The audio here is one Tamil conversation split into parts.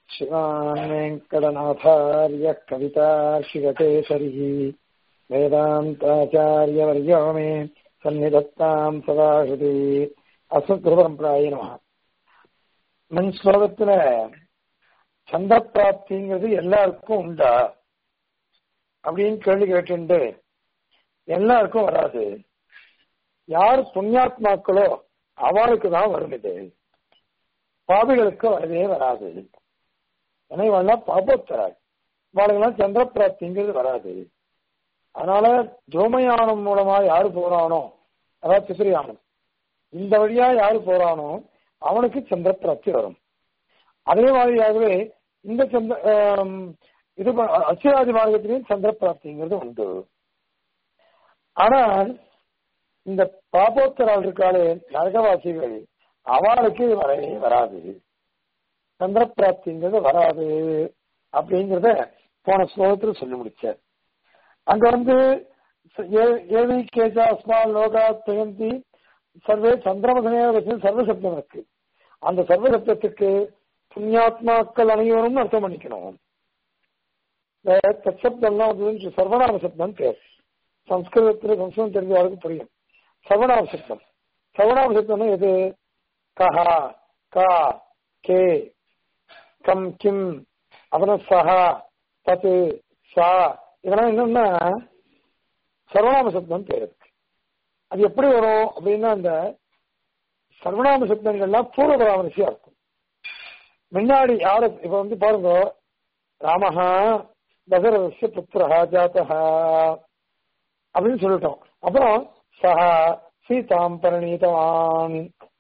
शिवान् वेङ्कटनाथार्यः कवितार्षिककेसरिः वेदान्ताचार्यवर्यो मे सन्निधत्ताम् सदा हृदि அசுத்ருபரம்பராய நம முன் ஸ்லோகத்துல சந்திர பிராப்திங்கிறது எல்லாருக்கும் உண்டா அப்படின்னு கேள்வி கேட்டு எல்லாருக்கும் வராது யார் புண்ணியாத்மாக்களோ அவளுக்கு தான் வரும் இது பாவிகளுக்கு வரவே வராது ஏன்னா இவெல்லாம் பாபோத்தராள் இவாளுக்கெல்லாம் சந்திர பிராப்திங்கிறது வராது அதனால ஜோமயானம் மூலமா யாரு போறானோ அதாவது பிசிறியானம் இந்த வழியா யாரு போறானோ அவனுக்கு சந்திர பிராப்தி வரும் அதே மாதிரியாகவே இந்த சந்திர இது அசிராதி மார்க்கத்திலையும் சந்திர பிராப்திங்கிறது உண்டு ஆனால் இந்த பாபோத்தரால் இருக்காளே நரகவாசிகள் அவளுக்கு வரவே வராது சந்திர பிராப்திங்கிறது வராது அப்படிங்கிறத போன ஸ்லோகத்துல சொல்லி முடிச்சார் அங்க வந்து ஏவி கேஜா அஸ்மா லோகா துயந்தி சர்வே சந்திரமகனே வச்சு சர்வசப்தம் இருக்கு அந்த சர்வசப்தத்துக்கு புண்ணியாத்மாக்கள் அனைவரும் அர்த்தம் பண்ணிக்கணும் தற்சப்தம்லாம் வந்து சர்வநாம சப்தம் பேர் சம்ஸ்கிருதத்துல சம்ஸ்கிருதம் தெரிஞ்ச யாருக்கும் புரியும் சர்வநாம சப்தம் சர்வநாம சப்தம்னா எது கஹா கா கே கம் கிம் அப்புறம் சஹா தத்து சா இதெல்லாம் என்னன்னா சர்வநாம சப்தம் பேர் இருக்கு அது எப்படி வரும் அப்படின்னா அந்த சர்வநாம சப்தங்கள்லாம் பூர்வ பராமரிசியா இருக்கும் முன்னாடி யாரு இப்ப வந்து பாருங்க ராமஹா தசரதஸ்ய புத்திரஹா ஜாத்தஹா அப்படின்னு சொல்லிட்டோம் அப்புறம் சஹா சீதாம் பரிணீதவான்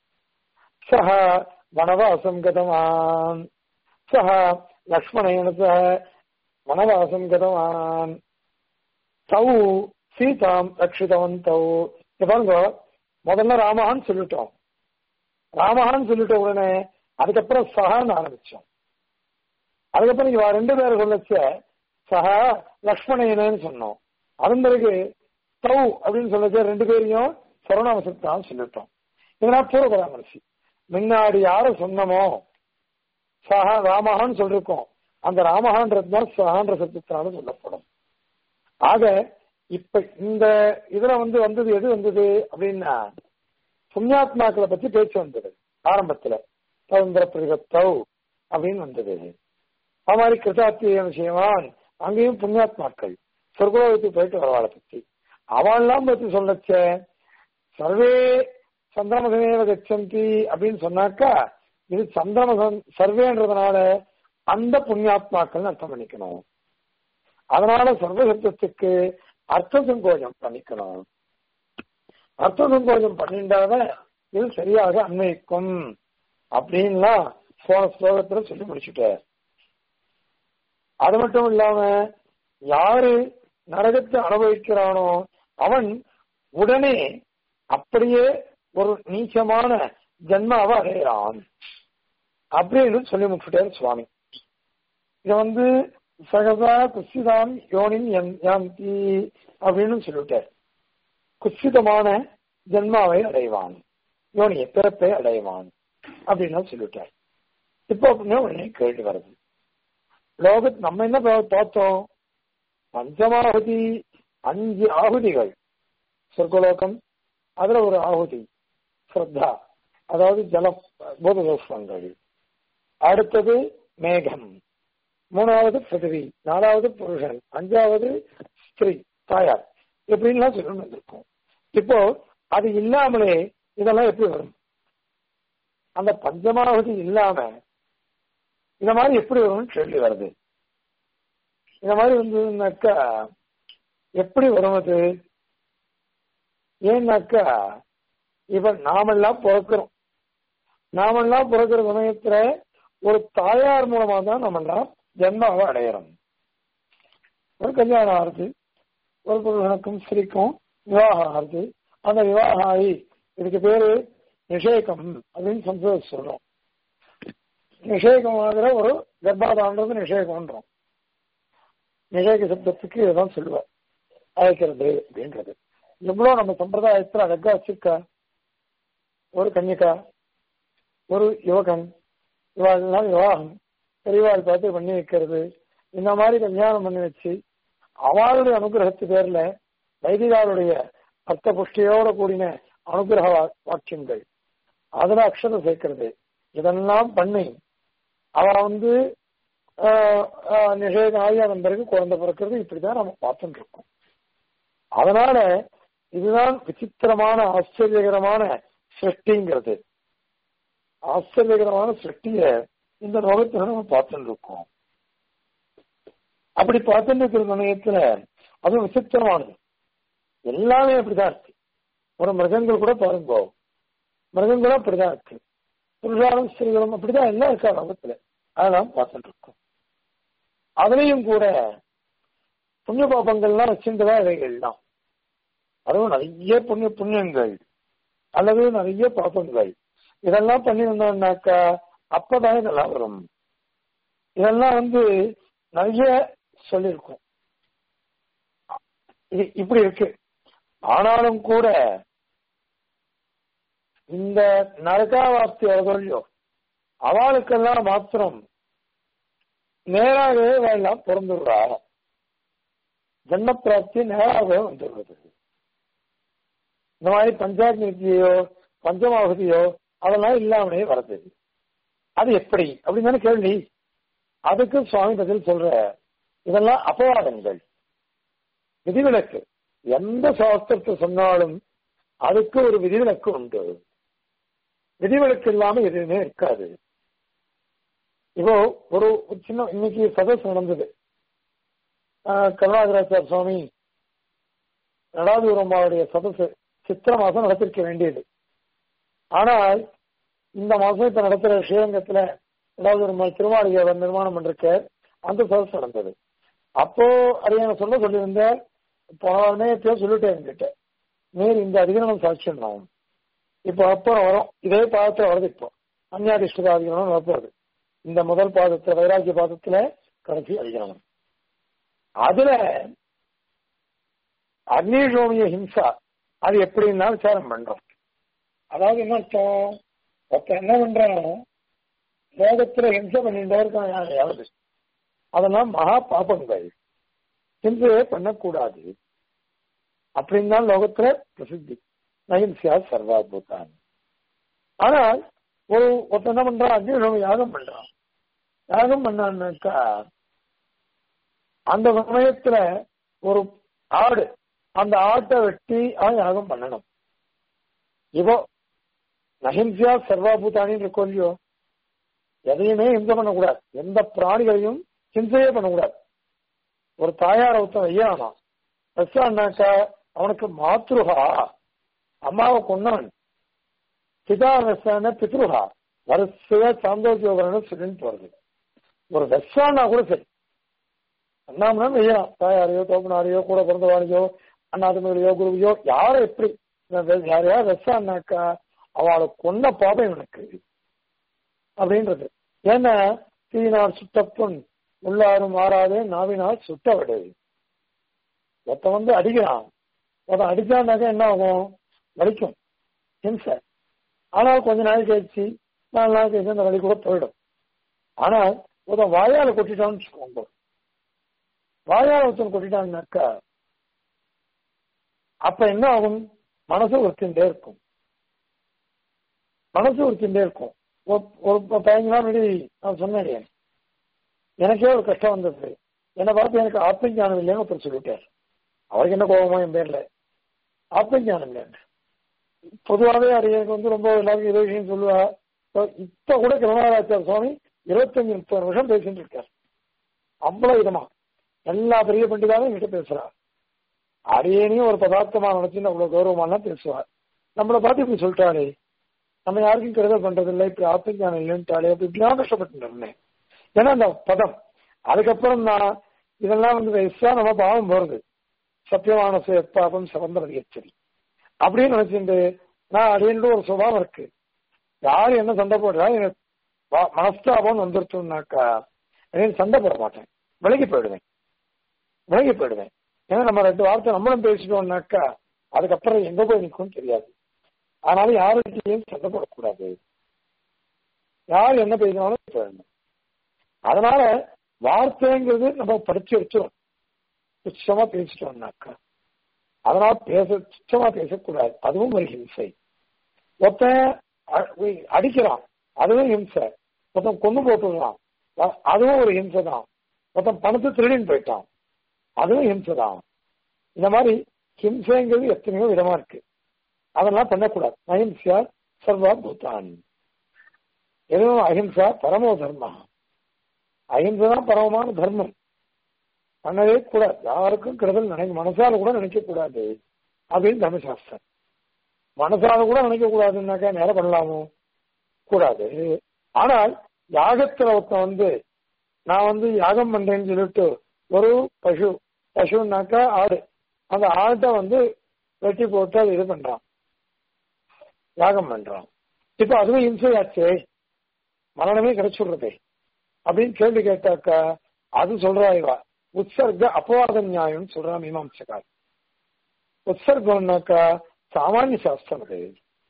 சஹ வனவாசம் கதவான் சஹ லக்ஷ்மணேன சஹ வனவாசம் கதவான் தௌ சீதாம் ரட்சிதவந்தௌ பாருங்க முதல்ல ராமஹான்னு சொல்லிட்டோம் ராமஹான்னு சொல்லிட்ட உடனே அதுக்கப்புறம் சஹான்னு ஆரம்பிச்சோம் அதுக்கப்புறம் இவ ரெண்டு பேர் சொல்லச்ச சஹா லக்ஷ்மணேனன்னு சொன்னோம் அதன் பிறகு தௌ அப்படின்னு சொல்லச்ச ரெண்டு பேரையும் சரவணாமசத்தான் சொல்லிட்டோம் இதெல்லாம் பூர்வ பராமரிசி முன்னாடி யார சொன்னமோ சஹா ராமஹான்னு சொல்லிருக்கோம் அந்த ராமஹான்றது தான் சஹான்ற சப்தத்தினால சொல்லப்படும் ஆக இப்ப இந்த இதுல வந்து வந்தது எது வந்தது அப்படின்னா புண்ணியாத்மாக்களை பத்தி பேச்சு வந்தது ஆரம்பத்துல தகுந்திர பிரகத்தௌ அப்படின்னு வந்தது அது மாதிரி கிருதாத்திய விஷயமான் அங்கேயும் புண்ணியாத்மாக்கள் சொர்க்கோகத்துக்கு போயிட்டு வரவாளை பத்தி அவள்லாம் பத்தி சொல்லச்ச சர்வே சந்திரமகனேவ கச்சந்தி அப்படின்னு சொன்னாக்கா இது சந்திரமகன் சர்வேன்றதுனால அந்த புண்ணியாத்மாக்கள் அர்த்தம் பண்ணிக்கணும் அதனால சர்வசப்தத்துக்கு அர்த்த சங்கோஜம் பண்ணிக்கணும் அர்த்த சங்கோஜம் பண்ணிட்டாதான் இது சரியாக அன்வயிக்கும் அப்படின்லாம் போன ஸ்லோகத்துல சொல்லி முடிச்சுட்டார் அது மட்டும் இல்லாம யாரு நரகத்தை அனுபவிக்கிறானோ அவன் உடனே அப்படியே ஒரு நீச்சமான ஜென்மாவை அடையிறான் அப்படின்னு சொல்லி முடிச்சுட்டார் சுவாமி இத வந்து சகதா குசிதான் யோனின் யாந்தி அப்படின்னு சொல்லிட்டார் குசிதமான ஜென்மாவை அடைவான் யோனிய பிறப்பை அடைவான் அப்படின்னு சொல்லிட்டார் இப்போ அப்படின்னா உடனே கேள்வி வருது லோக நம்ம என்ன பார்த்தோம் பஞ்சமாகுதி அஞ்சு ஆகுதிகள் சொர்க்கலோகம் அதுல ஒரு ஆகுதி ஸ்ரத்தா அதாவது ஜலம் பூததோஷங்கள் அடுத்தது மேகம் மூணாவது பிருத்திவி நாலாவது புருஷன் அஞ்சாவது ஸ்திரீ தாயார் எப்படின்லாம் சொல்லணும் வந்திருக்கும் இப்போ அது இல்லாமலே இதெல்லாம் எப்படி வரும் அந்த பஞ்சமாவது இல்லாம இந்த மாதிரி எப்படி வரும்னு கேள்வி வருது இந்த மாதிரி வந்ததுனாக்கா எப்படி வரும் அது ஏன்னாக்கா இப்ப நாமெல்லாம் பிறக்கிறோம் நாமெல்லாம் பிறக்கிற சமயத்துல ஒரு தாயார் மூலமா தான் நம்மெல்லாம் ஜென்மாவை அடையிறோம் ஒரு கல்யாணம் ஆகுது ஒரு புருஷனுக்கும் ஸ்திரீக்கும் விவாகம் ஆகுது அந்த விவாகம் ஆகி இதுக்கு பேரு நிஷேகம் அப்படின்னு சம்ஸ்கிருத சொல்றோம் நிஷேகம் ஆகிற ஒரு கர்ப்பாதான்றது நிஷேகம்ன்றோம் நிஷேக சப்தத்துக்கு இதுதான் சொல்லுவார் அழைக்கிறது அப்படின்றது எவ்வளவு நம்ம சம்பிரதாயத்துல அழகா வச்சிருக்கா ஒரு கன்னிகா ஒரு யுவகன் இவாளெல்லாம் விவாகம் பெரியவாள் பார்த்து பண்ணி வைக்கிறது இந்த மாதிரி கல்யாணம் பண்ணி வச்சு அவளுடைய அனுகிரகத்து பேர்ல வைதிகாருடைய அர்த்த புஷ்டியோட கூடின அனுகிரக வா- வாக்கியங்கள் அதுல அக்ஷரம் சேர்க்கிறது இதெல்லாம் பண்ணி அவ வந்து ஆஹ், ஆஹ், நிஷேதம் ஆகி அதன் பிறகு குழந்தை பிறக்கிறது இப்படிதான் நம்ம பார்த்துட்டு இருக்கோம் அதனால இதுதான் விசித்திரமான ஆச்சரியகரமான சிருஷ்டிங்கிறது ஆச்சரியகரமான சிருஷ்டிய இந்த லோகத்துல நம்ம பார்த்துட்டு இருக்கோம் அப்படி பார்த்துட்டு இருக்கிற சமயத்துல அதுவும் விசித்திரமானது எல்லாமே அப்படிதான் இருக்கு ஒரு மிருகங்கள் கூட பாருங்க மிருகங்களும் அப்படிதான் இருக்கு புருஷாலும் ஸ்திரீகளும் அப்படிதான் எல்லாம் இருக்கா லோகத்துல அதெல்லாம் பார்த்துட்டு இருக்கோம் அதுலயும் கூட புண்ணிய பாபங்கள்லாம் வச்சிருந்ததா இவைகள்லாம் அதுவும் நிறைய புண்ணிய புண்ணியங்கள் அல்லது நிறைய பாபங்கள் இதெல்லாம் பண்ணி வந்தோம்னாக்கா அப்பதான் இதெல்லாம் வரும் இதெல்லாம் வந்து நிறைய சொல்லியிருக்கும் இது இப்படி இருக்கு ஆனாலும் கூட இந்த நரகாவாப்தி அவர்களோ அவளுக்கெல்லாம் மாத்திரம் நேராகவே எல்லாம் பிறந்துடுறா ஜன்ம பிராப்தி நேராகவே வந்துடுறது இந்த மாதிரி பஞ்சாக்னியோ பஞ்சமாவதியோ அதெல்லாம் இல்லாமலே வருது அது எப்படி அப்படின்னு கேள்வி அதுக்கு சுவாமி பதில் சொல்ற இதெல்லாம் அபவாதங்கள் விதிவிலக்கு எந்த சாஸ்திரத்தை சொன்னாலும் அதுக்கு ஒரு விதிவிலக்கு உண்டு விதிவிலக்கு இல்லாம எதுவுமே இருக்காது இப்போ ஒரு ஒரு சின்ன இன்னைக்கு சதஸ் நடந்தது ஆஹ் கருணாகராச்சார் சுவாமி நடாதூரம்மாவுடைய சதஸ் சித்திர மாசம் நடத்திருக்க வேண்டியது ஆனால் இந்த மாசம் இப்ப நடத்துற ஸ்ரீரங்கத்துல நடாதூரம்மா திருமாளிகை அவர் நிர்மாணம் பண்றக்க அந்த சதஸ் நடந்தது அப்போ அரியணை சொல்ல சொல்லியிருந்தேன் போனே எப்பயோ சொல்லிட்டேன் என்கிட்ட நீர் இந்த அதிகரணம் சாட்சியம் நான் இப்போ அப்புறம் வரும் இதே பாதத்துல வருது இப்போ அந்நாதிஷ்டத அதிகரணம் வரப்போகுது இந்த முதல் பாதத்துல வைராக்கிய பாதத்துல கடைசி அதிகரணம் அதுல அக்னிஷோமிய ஹிம்சா அது எப்படின்னா விசாரம் பண்றோம் அதாவது என்ன அர்த்தம் ஒருத்தர் என்ன பண்றானோ லோகத்துல ஹிம்சை பண்ணிட்டே இருக்கான் யாராவது அதெல்லாம் மகா பாபங்கள் ஹிம்சையே பண்ணக்கூடாது அப்படின்னு தான் லோகத்துல பிரசித்தி நகிம்சியா சர்வாத்புதான் ஆனால் ஒரு ஒருத்தன் என்ன பண்றான் அக்னிஹோமம் யாகம் பண்றான் யாகம் பண்ணான்னாக்கா அந்த சமயத்துல ஒரு ஆடு அந்த ஆட்டை வெட்டி அவன் யாகம் பண்ணணும் இப்போ நகிம்சியா சர்வாபூதானின்னு இருக்கோ இல்லையோ எதையுமே ஹிம்சை பண்ணக்கூடாது எந்த பிராணிகளையும் ஹிம்சையே பண்ணக்கூடாது ஒரு தாயார் ஒருத்தன் ஐயானா வச்சான்னாக்கா அவனுக்கு மாத்ருஹா அம்மாவை கொன்னவன் பிதா வெசான பித்ருஹா வரிசையா சாந்தோக்கியோகரன்னு சொல்லிட்டு வருது ஒரு வெசானா கூட சரி அண்ணாமனா வெய்யலாம் தாயாரையோ தோப்பனாரையோ கூட பிறந்தவாளையோ அண்ணாத்தமையோ குருவையோ யாரை எப்படி யாரையா வெசானாக்கா அவளை கொன்ன பாபம் இவனுக்கு அப்படின்றது ஏன்னா தீனார் சுட்டப்புண் உள்ளாரும் மாறாதே நாவினால் சுட்ட விடு ஒருத்தன் வந்து அடிக்கிறான் ஒருத்தன் அடிச்சான்னாக்கா என்ன ஆகும் வலிக்கும் ஹிம்சை ஆனால் கொஞ்ச நாள் கழிச்சு நாலு நாள் கழிச்சு அந்த வலி கூட போயிடும் ஆனால் ஒருத்தன் வாயால கொட்டிட்டான்னு வச்சுக்கோங்க வாயால ஒருத்தன் கொட்டிட்டான்னாக்கா அப்ப என்ன ஆகும் மனசு உறுத்திண்டே இருக்கும் மனசு உறுத்திண்டே இருக்கும் ஒரு பதினஞ்சு நாள் முன்னாடி நான் சொன்னேன் எனக்கே ஒரு கஷ்டம் வந்தது என்னை பார்த்து எனக்கு ஆத்ம ஞானம் இல்லைன்னு ஒருத்தர் சொல்லிட்டார் அவருக்கு என்ன கோபமா என் பேர்ல ஆத்ம ஞானம் இல்லை பொதுவாகவே அது எனக்கு வந்து ரொம்ப எல்லாருக்கும் இதே விஷயம் சொல்லுவா இப்ப கூட கருணாராச்சார சுவாமி இருபத்தஞ்சு முப்பது நிமிஷம் பேசிட்டு இருக்கார் அவ்வளவு விதமா எல்லா பெரிய பண்டிதாவும் என்கிட்ட பேசுறார் அரியனையும் ஒரு பதார்த்தமா நினைச்சுன்னு அவ்வளவு கௌரவமாலாம் பேசுவார் நம்மளை பார்த்து இப்படி சொல்லிட்டாலே நம்ம யாருக்கும் கருதல் பண்றது இல்லை இப்படி ஆத்ம ஞானம் இல்லைன்ட்டாலே அப்படி இப்படிலாம் கஷ்டப்பட்டு இருந்தேன் ஏன்னா அந்த பதம் அதுக்கப்புறம் நான் இதெல்லாம் வந்து வயசா நம்ம பாவம் போறது சத்தியமான பாபம் சவந்தரதி எச்சரி அப்படின்னு நினைச்சுட்டு நான் அடின்னு ஒரு சுபாவம் இருக்கு யாரு என்ன சண்டை போடுறா எனக்கு மனஸ்தாபம் வந்துருச்சோம்னாக்கா எனக்கு சண்டை போட மாட்டேன் விலகி போயிடுவேன் விலகி போயிடுவேன் ஏன்னா நம்ம ரெண்டு வார்த்தை நம்மளும் பேசிட்டோம்னாக்கா அதுக்கப்புறம் எங்க போய் நிற்கும் தெரியாது அதனால யாருக்கிட்டையும் சண்டை போடக்கூடாது யார் என்ன பேசினாலும் போயிடணும் அதனால வார்த்தைங்கிறது நம்ம படிச்சு வச்சிரும் துச்சமா பேசிட்டோம்னாக்கா அதனால பேச துச்சமா பேசக்கூடாது அதுவும் ஒரு ஹிம்சை ஒருத்தன் அ- உய், அடிக்கிறான் அதுவும் ஹிம்சை ஒருத்தன் கொண்டு போட்டுடுறான் அ- அதுவும் ஒரு ஹிம்சை தான் ஒருத்தன் பணத்தை திருடின்னு போயிட்டான் அதுவும் ஹிம்சை தான் இந்த மாதிரி ஹிம்சைங்கிறது எத்தனையோ விதமா இருக்கு அதெல்லாம் பண்ணக்கூடாது அஹிம்சா சர்வா பூதான் எதுவும் அஹிம்சா பரமோ தர்மா அஹிம்சை தான் பரமமான தர்மம் பண்ணவே கூடாது யாருக்கும் கெடுதல் நினைக்க மனசால கூட நினைக்க கூடாது அப்படின்னு தர்மசாஸ்திரம் மனசால கூட நினைக்க கூடாதுன்னாக்கா நேரம் பண்ணலாமோ கூடாது ஆனால் யாகத்துல ஒருத்தன் வந்து நான் வந்து யாகம் பண்றேன்னு சொல்லிட்டு ஒரு பசு பசுனாக்கா ஆடு அந்த ஆட்டை வந்து வெட்டி போட்டு அதை இது பண்றான் யாகம் பண்றான் இப்ப அதுவும் இம்சையாச்சே மரணமே கிடைச்சுடுறதே அப்படின்னு கேள்வி கேட்டாக்கா அது சொல்றா இவா உற்சர்க அபவாத நியாயம் சொல்றா மீமாம்சகார் உற்சர்கம்னாக்கா சாமானிய சாஸ்திரம் அது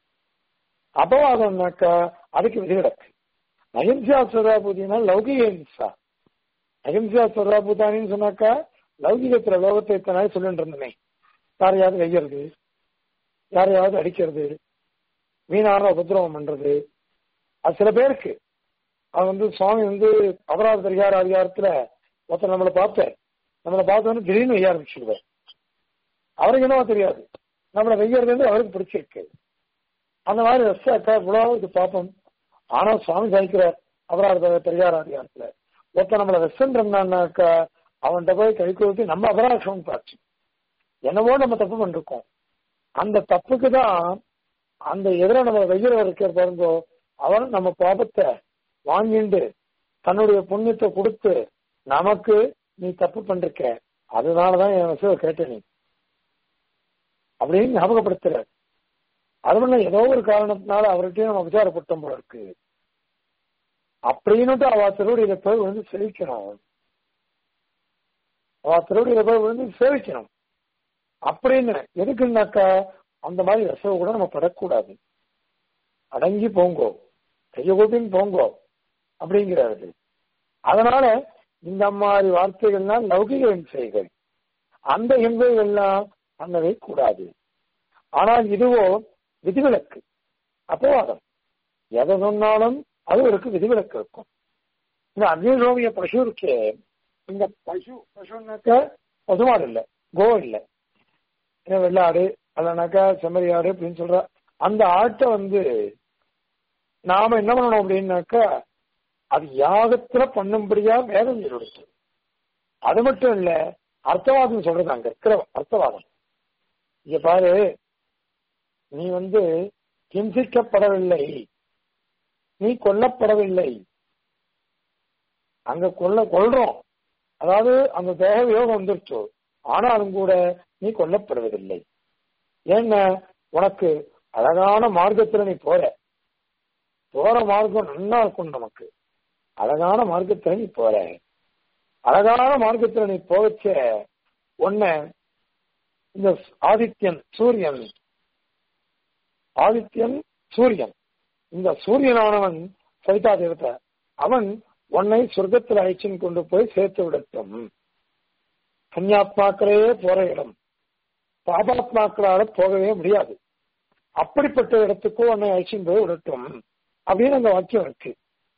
அபவாதம்னாக்கா அதுக்கு விதிவிலக்கு அஹிம்சா சதாபூதினா லௌகிக ஹிம்சா அஹிம்சா சதாபூதானின்னு சொன்னாக்கா லௌகிகத்துல லோகத்தை இத்தனை சொல்லிட்டு இருந்தனே யாரையாவது வெய்யறது யாரையாவது அடிக்கிறது வீணான உபதிரவம் பண்றது அது சில பேருக்கு அது வந்து சுவாமி வந்து அபராத பரிகார அதிகாரத்துல ஒருத்தர் நம்மளை பார்த்தார் நம்மளை பார்த்தோன்னு திடீர்னு வெய்ய ஆரம்பிச்சுடுவார் அவருக்கு என்னவோ தெரியாது நம்மளை வெய்யறது வந்து அவருக்கு பிடிச்சிருக்கு அந்த மாதிரி ரசாக்கா இவ்வளவு இது பார்ப்போம் ஆனா சுவாமி சாய்க்கிறார் அபராத பரிகார அதிகாரத்துல ஒருத்தர் நம்மளை வெஸ்டன் இருந்தான்னாக்கா அவன்கிட்ட போய் கை கொடுத்து நம்ம அபராதம் பார்த்து என்னவோ நம்ம தப்பு பண்ணிருக்கோம் அந்த தப்புக்கு தான் அந்த எதிர நம்ம வெய்யறவர் இருக்கிற பாருங்கோ அவன் நம்ம பாபத்தை வாங்கிண்டு தன்னுடைய புண்ணியத்தை கொடுத்து நமக்கு நீ தப்பு பண்றிருக்க அதனாலதான் என் விஷய கேட்ட நீ அப்படின்னு ஞாபகப்படுத்துற அதுவும் ஏதோ ஒரு காரணத்தினால அவர்கிட்டயும் நம்ம விசாரப்பட்டோம் போல இருக்கு அப்படின்னுட்டு அவ திருவடியில போய் விழுந்து சேவிக்கணும் அவ திருவடியில போய் விழுந்து சேவிக்கணும் அப்படின்னு எதுக்குன்னாக்கா அந்த மாதிரி ரசவை கூட நம்ம படக்கூடாது அடங்கி போங்கோ கைய கூட்டின்னு போங்கோ அப்படிங்கிறாரு அதனால இந்த மாதிரி வார்த்தைகள்லாம் லௌகிக ஹிம்சைகள் அந்த ஹிம்சைகள்லாம் பண்ணவே கூடாது ஆனால் இதுவோ விதிவிலக்கு அபவாதம் எதை சொன்னாலும் அது ஒரு விதிவிலக்கு இருக்கும் இந்த அக்னிரோமிய பசு இருக்கே இந்த பசு பசுனாக்க பசுமாடு இல்ல கோ இல்ல ஏன்னா வெள்ளாடு அல்லனாக்கா செம்மறி ஆடு அப்படின்னு சொல்ற அந்த ஆட்டை வந்து நாம என்ன பண்ணணும் அப்படின்னாக்கா அது யாகத்துல பண்ணும்படியா வேதம் சொல்லிடுச்சு அது மட்டும் இல்ல அர்த்தவாதம் சொல்றது அங்க இருக்கிற அர்த்தவாதம் இங்க பாரு நீ வந்து ஹிம்சிக்கப்படவில்லை நீ கொல்லப்படவில்லை அங்க கொல்ல கொள்றோம் அதாவது அந்த தேக யோகம் வந்துருச்சு ஆனாலும் கூட நீ கொல்லப்படுவதில்லை ஏன்னா உனக்கு அழகான மார்க்கத்துல நீ போற போற மார்க்கம் நல்லா இருக்கும் நமக்கு அழகான மார்க்கத்துல நீ போற அழகான மார்க்கத்துல நீ போவச்ச உன்ன இந்த ஆதித்யன் சூரியன் ஆதித்யன் சூரியன் இந்த சூரியனானவன் சரிதா தேவத்தை அவன் உன்னை சொர்க்கத்தில் அழைச்சின்னு கொண்டு போய் சேர்த்து விடட்டும் கன்யாத்மாக்களே போற இடம் பாபாத்மாக்களால போகவே முடியாது அப்படிப்பட்ட இடத்துக்கு உன்னை அழைச்சின்னு போய் விடட்டும் அப்படின்னு அந்த வாக்கியம் இருக்கு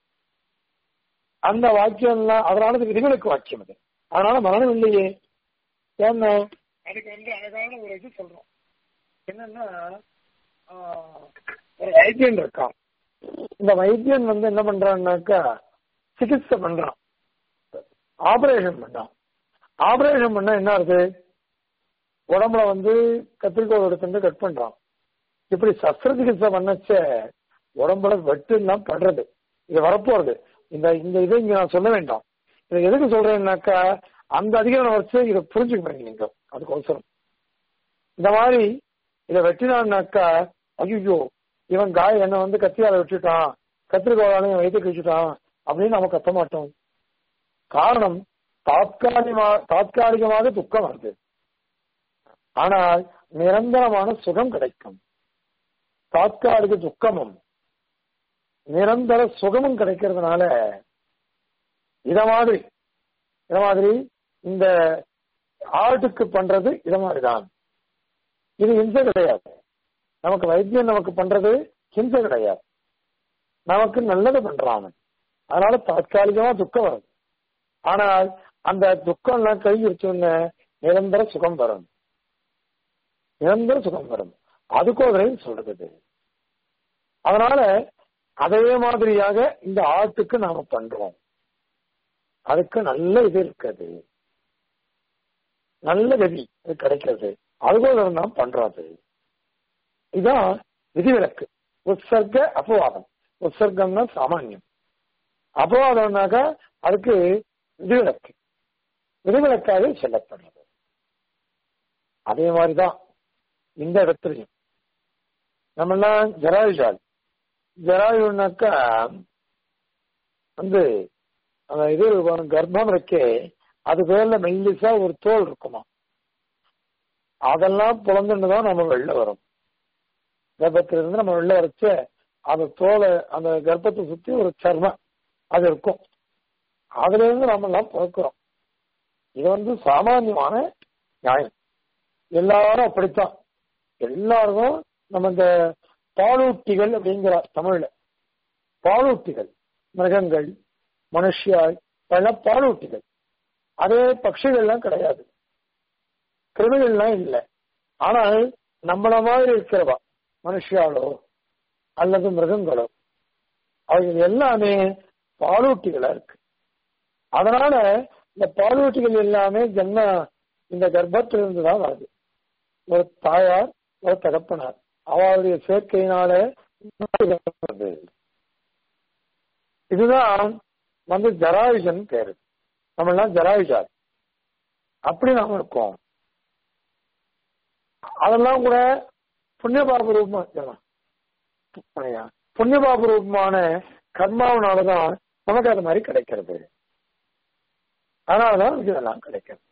அந்த வாக்கியம்லாம் அதனால அது விதிவிலக்கு வாக்கியம் அது அதனால மரணம் இல்லையே ஏன்னா அதுக்கு வந்து அழகான ஒரு இது சொல்றோம் என்னன்னா ஆஹ், ஒரு வைத்தியன் இருக்கான் இந்த வைத்தியன் வந்து என்ன பண்றான்னாக்கா சிகிச்சை பண்றான் ஆபரேஷன் பண்றான் ஆபரேஷன் பண்ணா என்ன ஆகுது உடம்புல வந்து கத்திரிக்கோள் எடுத்துட்டு கட் பண்றான் இப்படி சஸ்திர சிகிச்சை பண்ணச்ச உடம்புல வெட்டு எல்லாம் படுறது இது வரப்போறது இந்த இந்த இதை இங்க நான் சொல்ல வேண்டாம் இதை எதுக்கு சொல்றேன்னாக்கா அந்த அதிகாரம் வச்சு இதை புரிஞ்சுக்க நீங்க அதுக்கு அவசரம் இந்த மாதிரி இதை வெட்டினான்னாக்கா ஐயோ இவன் காய் என்ன வந்து கத்தியால வெட்டிட்டான் கத்திரிக்கோளாலையும் வயிற்று கழிச்சுட்டான் அப்படின்னு நம்ம கத்த மாட்டோம் காரணம் தாத்காலிகமா தாத்காலிகமாக துக்கம் வருது ஆனால் நிரந்தரமான சுகம் கிடைக்கும் தாத்காலிக துக்கமும் நிரந்தர சுகமும் கிடைக்கிறதுனால இத மாதிரி இத மாதிரி இந்த ஆட்டுக்கு பண்றது இத மாதிரிதான் இது ஹிம்சை கிடையாது நமக்கு வைத்தியம் நமக்கு பண்றது ஹிம்சை கிடையாது நமக்கு நல்லது பண்றான் அவன் அதனால தாற்காலிகமா துக்கம் வரும் ஆனால் அந்த துக்கம் எல்லாம் கை வச்சோன்னு நிரந்தர சுகம் வரும் நிரந்தர சுகம் வரும் அதுக்கோதரையும் சொல்றது அதனால அதே மாதிரியாக இந்த ஆட்டுக்கு நாம பண்றோம் அதுக்கு நல்ல இது இருக்குது நல்ல கதி அது கிடைக்கிறது அதுபோல நாம் பண்றது இதான் விதிவிலக்கு உற்சர்க அபவாதம் உற்சர்க்கம்னா சாமானியம் அபவாதம்னாக்கா அதுக்கு விதிவிலக்கு விதிவிலக்காக சொல்லப்படுறது அதே மாதிரிதான் இந்த இடத்துலையும் நம்ம எல்லாம் ஜராயுஜால் ஜராயுனாக்கா வந்து அந்த இது கர்ப்பம் இருக்கே அது பேர்ல மெல்லிசா ஒரு தோல் இருக்குமா அதெல்லாம் புலந்துன்னு நம்ம வெளில வரும் கர்ப்பத்திலிருந்து நம்ம வெளில வரைச்ச அந்த தோலை அந்த கர்ப்பத்தை சுத்தி ஒரு சர்மம் அது இருக்கும் அதுல இருந்து நம்ம எல்லாம் பிறக்கிறோம் இது வந்து சாமானியமான நியாயம் எல்லாரும் அப்படித்தான் எல்லாருக்கும் நம்ம இந்த பாலூட்டிகள் அப்படிங்கிற தமிழ்ல பாலூட்டிகள் மிருகங்கள் மனுஷியாய் பல பாலூட்டிகள் அதே பட்சிகள்லாம் கிடையாது கிருமிகள்லாம் இல்லை ஆனால் நம்மள மாதிரி இருக்கிறவா மனுஷியாலோ அல்லது மிருகங்களோ அவைகள் எல்லாமே பாலூட்டிகளா இருக்கு அதனால இந்த பாலூட்டிகள் எல்லாமே ஜன்ம இந்த கர்ப்பத்திலிருந்து தான் வருது ஒரு தாயார் ஒரு தகப்பனார் அவருடைய சேர்க்கையினால வருது. இதுதான் வந்து ஜராயுஜன் பேரு நம்ம எல்லாம் ஜராயுஜார் அப்படி நாம இருக்கோம் அதெல்லாம் கூட புண்ணியபாப ரூபமா இருக்கலாம் புண்ணியபாப ரூபமான கர்மாவனாலதான் நமக்கு அது மாதிரி கிடைக்கிறது அதனாலதான் இதெல்லாம் கிடைக்கிறது